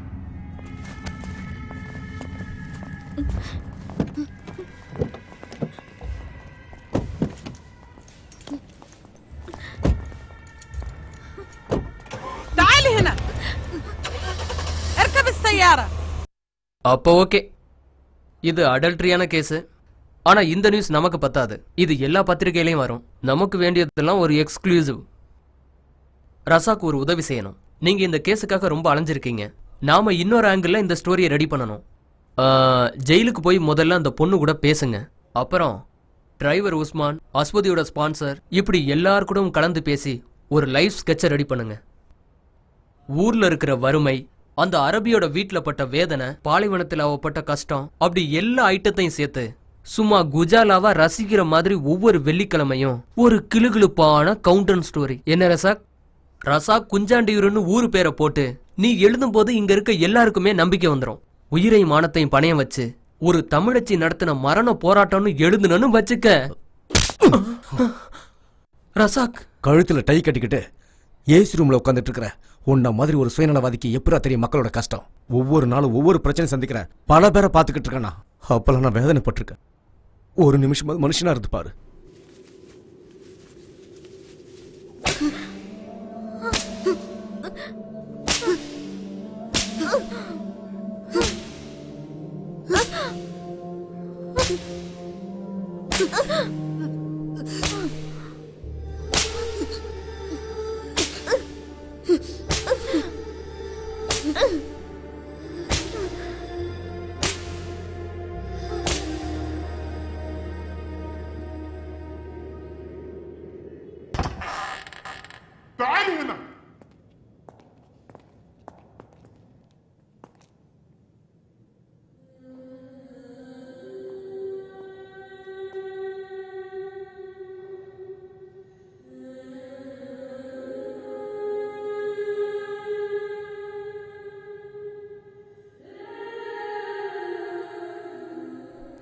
تعالي هنا اركب السيارة அப்போ ஓகே இது அடல்ட்ரியான கேஸு ஆனா இந்த நியூஸ் நமக்கு பத்தாது இது எல்லா பத்திரிகையிலையும் வரும் நமக்கு வேண்டியதெல்லாம் ஒரு எக்ஸ்க்ளூசிவ் ரசாக்கு ஒரு உதவி செய்யணும் நீங்க இந்த கேஸுக்காக ரொம்ப அலைஞ்சிருக்கீங்க நாம இன்னொரு ஆங்கிள் இந்த ஸ்டோரியை ரெடி பண்ணணும் ஆ, ஜெயிலுக்கு போய் முதல்ல அந்த பொண்ணு கூட பேசுங்க அப்புறம் டிரைவர் உஸ்மான் அஸ்வதியோட ஸ்பான்சர் இப்படி எல்லார் கூடவும் கலந்து பேசி ஒரு லைஃப் ஸ்கெட்சை ரெடி பண்ணுங்க ஊர்ல இருக்கிற வறுமை அந்த அரபியோட வீட்ல பட்ட வேதனை பாலைவனத்துல அவ பட்ட கஷ்டம் அப்படி எல்லா ஐட்டத்தையும் சேர்த்து சும்மா குஜாலாவா ரசிக்கிற மாதிரி ஒவ்வொரு வெள்ளிக்கிழமையும் ஒரு கிளுகிளுப்பான கவுண்டன் ஸ்டோரி என்ன ரசாக் ரசாக் குஞ்சாண்டியூருன்னு ஊரு பேரை போட்டு நீ எழுதும்போது இங்க இருக்க எல்லாருக்குமே நம்பிக்கை வந்துரும் உயிரையும் மானத்தையும் பணையம் வச்சு ஒரு தமிழச்சி நடத்தின மரண போராட்டம்னு எழுதுனன்னு வச்சுக்க ரசாக் கழுத்துல டை கட்டிக்கிட்டு ஏசி ரூம்ல உட்காந்துட்டு இருக்கிற உன்ன மாதிரி ஒரு சுயநலவாதிக்கு எப்படா தெரியும் மக்களோட கஷ்டம் ஒவ்வொரு நாளும் ஒவ்வொரு பிரச்சனை சந்திக்கிறேன் பல பேரை பார்த்துக்கிட்டு இருக்கேனா அப்பெல்லாம் நான் வேதனைப்பட்டிருக்கேன் ஒரு நிமிஷம் மனுஷனா இருந்து பாரு تعالي هنا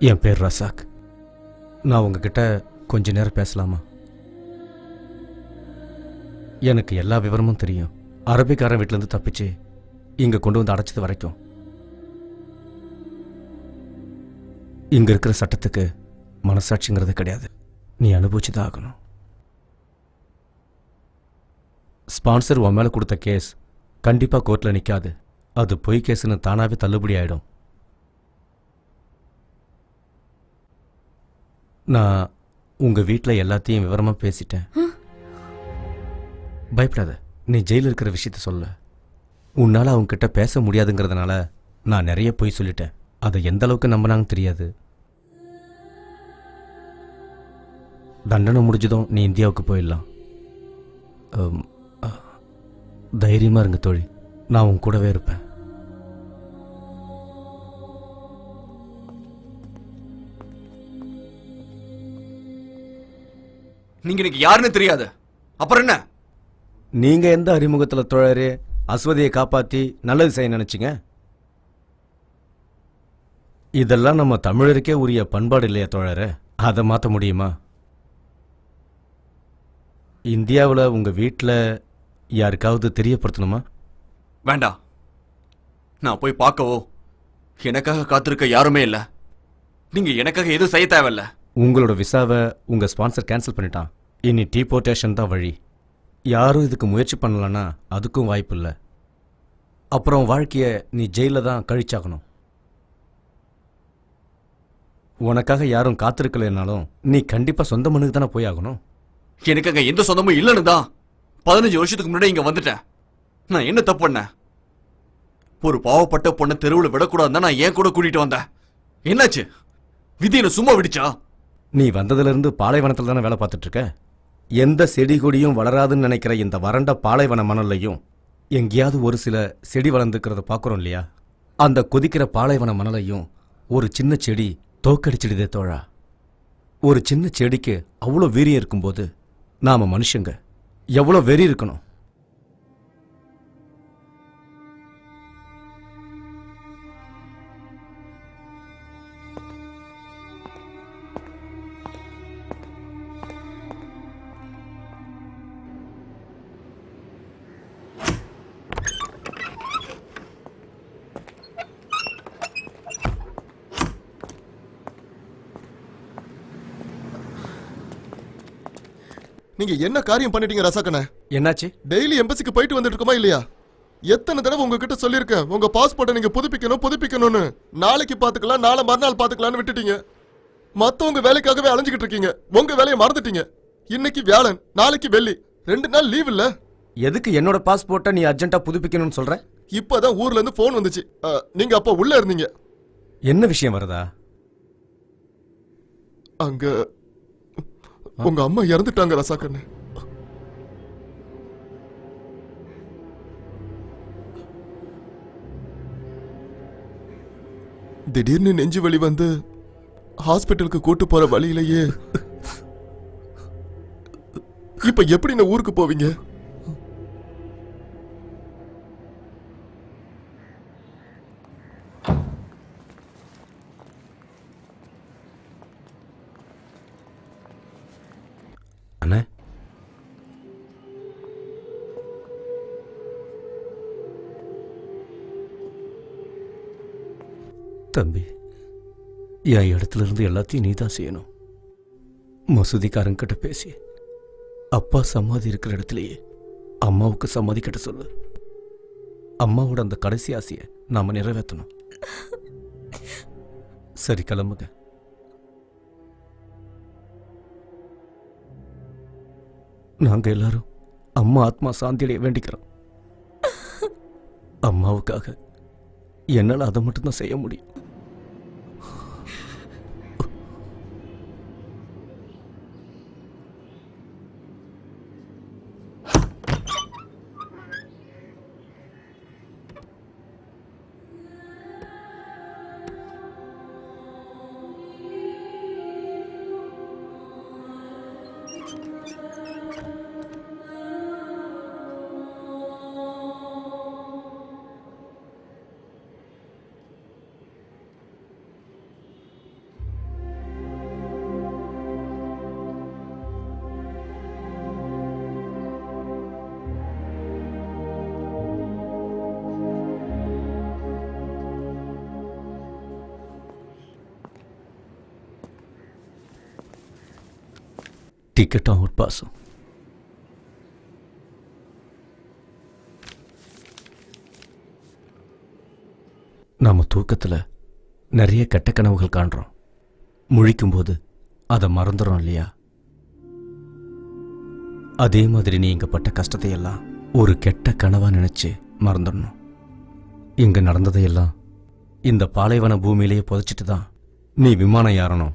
என் பேர் ரசாக் நான் உங்ககிட்ட கொஞ்ச நேரம் பேசலாமா எனக்கு எல்லா விவரமும் தெரியும் அரபிக்காரன் வீட்டிலேருந்து தப்பிச்சு இங்கே கொண்டு வந்து அடைச்சது வரைக்கும் இங்க இருக்கிற சட்டத்துக்கு மனசாட்சிங்கிறது கிடையாது நீ அனுபவிச்சுதான் ஆகணும் ஸ்பான்சர் உன் மேல கொடுத்த கேஸ் கண்டிப்பா கோர்ட்ல நிக்காது அது பொய் கேஸ்னு தானாவே தள்ளுபடி ஆயிடும் நான் உங்க வீட்டில் எல்லாத்தையும் விவரமா பேசிட்டேன் பயப்படாத நீ ஜெயிலில் இருக்கிற விஷயத்த சொல்ல உன்னால அவங்க கிட்ட பேச முடியாதுங்கிறதுனால நான் நிறைய பொய் சொல்லிட்டேன் அதை எந்த அளவுக்கு நம்பினாங்கன்னு தெரியாது தண்டனை முடிஞ்சதும் நீ இந்தியாவுக்கு போயிடலாம் அம், அ, தைரியமா இருங்க தோழி நான் உன் கூடவே இருப்பேன் நீங்க எனக்கு யாருன்னு தெரியாது அப்புறம் என்ன நீங்க எந்த அறிமுகத்துல தோழரே அஸ்வதியை காப்பாத்தி நல்லது செய்ய நினைச்சீங்க இதெல்லாம் நம்ம தமிழருக்கே உரிய பண்பாடு இல்லையா தோழரே அதை மாற்ற முடியுமா இந்தியாவில் உங்க வீட்டில் யாருக்காவது தெரியப்படுத்தணுமா வேண்டாம் நான் போய் பார்க்கவோ எனக்காக காத்திருக்க யாருமே இல்ல நீங்க எனக்காக எதுவும் செய்ய தேவையில்ல உங்களோட விசாவை உங்க ஸ்பான்சர் கேன்சல் பண்ணிட்டான் இனி டீபோர்டேஷன் தான் வழி யாரும் இதுக்கு முயற்சி பண்ணலன்னா அதுக்கும் வாய்ப்பு இல்லை அப்புறம் வாழ்க்கைய நீ ஜெயிலில் தான் கழிச்சாகணும் உனக்காக யாரும் காத்திருக்கலைனாலும் நீ கண்டிப்பா சொந்த மண்ணுக்கு தானே போய் ஆகணும் எனக்கு அங்க எந்த சொந்தமும் இல்லைன்னு தான் பதினஞ்சு வருஷத்துக்கு முன்னாடி இங்க வந்துட்டேன் நான் என்ன தப்பு பண்ணேன் ஒரு பாவப்பட்ட பொண்ணை தெருவில் விடக்கூடாதுன்னு நான் ஏன் கூட கூட்டிட்டு வந்தேன் என்னாச்சு விதி என்ன சும்மா விடுச்சா நீ வந்ததிலிருந்து பாலைவனத்தில் தானே வேலை பார்த்துட்டு இருக்க எந்த செடி கொடியும் வளராதுன்னு நினைக்கிற இந்த வறண்ட பாலைவன மணல்லையும் எங்கேயாவது ஒரு சில செடி வளர்ந்துக்கிறத பார்க்குறோம் இல்லையா அந்த கொதிக்கிற பாலைவன மணலையும் ஒரு சின்ன செடி தோக்கடிச்சிடுதே தோழா ஒரு சின்ன செடிக்கு அவ்வளோ வீரியம் இருக்கும்போது நாம மனுஷங்க எவ்வளோ வெறி இருக்கணும் நீங்க என்ன காரியம் பண்ணிட்டீங்க ரசாக்கண்ண என்னாச்சு டெய்லி எம்பசிக்கு போயிட்டு வந்துட்டு இருக்கோமா இல்லையா எத்தனை தடவை உங்ககிட்ட சொல்லியிருக்கேன் உங்க பாஸ்போர்ட்டை நீங்க புதுப்பிக்கணும் புதுப்பிக்கணும்னு நாளைக்கு பாத்துக்கலாம் நாளை மறுநாள் பாத்துக்கலாம்னு விட்டுட்டீங்க மத்தவங்க வேலைக்காகவே அலைஞ்சுக்கிட்டு இருக்கீங்க உங்க வேலையை மறந்துட்டீங்க இன்னைக்கு வியாழன் நாளைக்கு வெள்ளி ரெண்டு நாள் லீவ் இல்ல எதுக்கு என்னோட பாஸ்போர்ட்டை நீ அர்ஜென்ட்டா புதுப்பிக்கணும்னு சொல்ற இப்பதான் ஊர்ல இருந்து போன் வந்துச்சு அஹ், நீங்க அப்ப உள்ள இருந்தீங்க என்ன விஷயம் வருதா அங்க உங்க அம்மா இறந்துட்டாங்க ரசாக்கண்ணு திடீர்னு நெஞ்சு வலி வந்து ஹாஸ்பிட்டலுக்கு கூட்டு போற வழியிலேயே இப்ப எப்படி நான் ஊருக்கு போவீங்க அண்ணே தம்பி என் இடத்துல இருந்து எல்லாத்தையும் நீ தான் செய்யணும் மசூதிக்காரங்கிட்ட பேசி அப்பா சமாதி இருக்கிற இடத்துலயே அம்மாவுக்கு சமாதி கட்ட சொல்லு அம்மாவோட அந்த கடைசி ஆசையை நாம நிறைவேற்றணும் சரி கிளம்புங்க நாங்க எல்லாரும் அம்மா ஆத்மா சாந்தியடைய வேண்டிக்கிறோம் அம்மாவுக்காக என்னால் அதை மட்டும்தான் செய்ய முடியும் டிக்கெட்டும் அவுட் பாஸும் நாம தூக்கத்துல நிறைய கெட்ட கனவுகள் காண்றோம் முழிக்கும்போது அதை மறந்துடும் இல்லையா அதே மாதிரி நீ இங்க பட்ட கஷ்டத்தை எல்லாம் ஒரு கெட்ட கனவா நினைச்சு மறந்துடணும் இங்க நடந்ததையெல்லாம் இந்த பாலைவன பூமியிலேயே புதைச்சிட்டு தான் நீ விமானம் ஏறணும்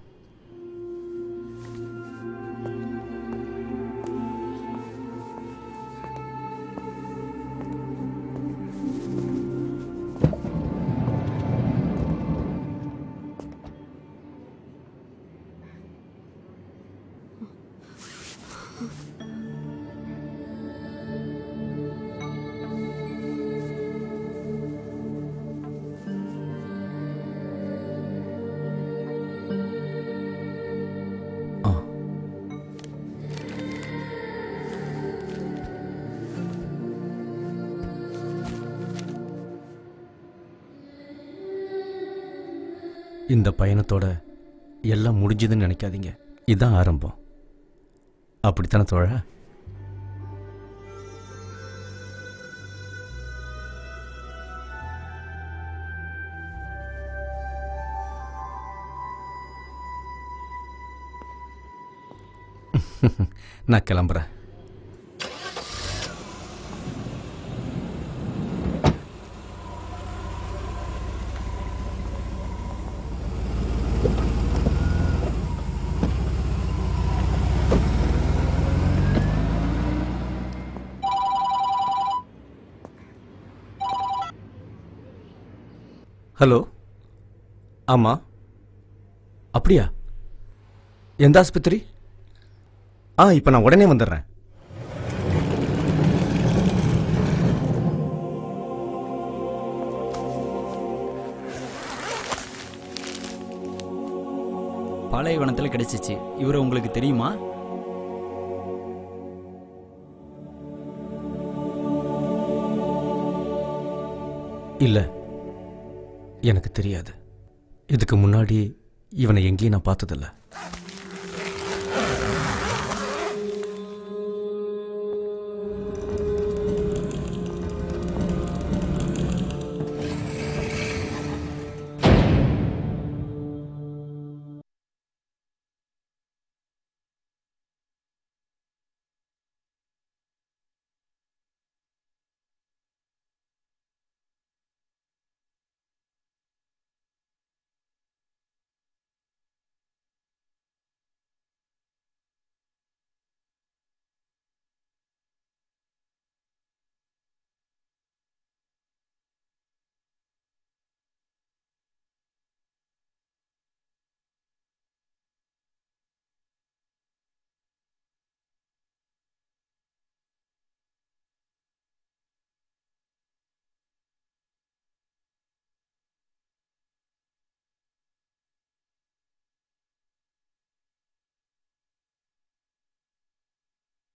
இந்த பயணத்தோட எல்லாம் முடிஞ்சதுன்னு நினைக்காதீங்க இதுதான் ஆரம்பம் அப்படித்தானே தோழ நான் கிளம்புறேன் ஹலோ ஆமா அப்படியா எந்த ஆஸ்பத்திரி ஆ இப்போ நான் உடனே வந்துடுறேன் பாலைவனத்தில் கிடைச்சிச்சு இவர் உங்களுக்கு தெரியுமா இல்லை எனக்கு தெரியாது இதுக்கு முன்னாடி இவனை எங்கேயும் நான் பார்த்ததில்ல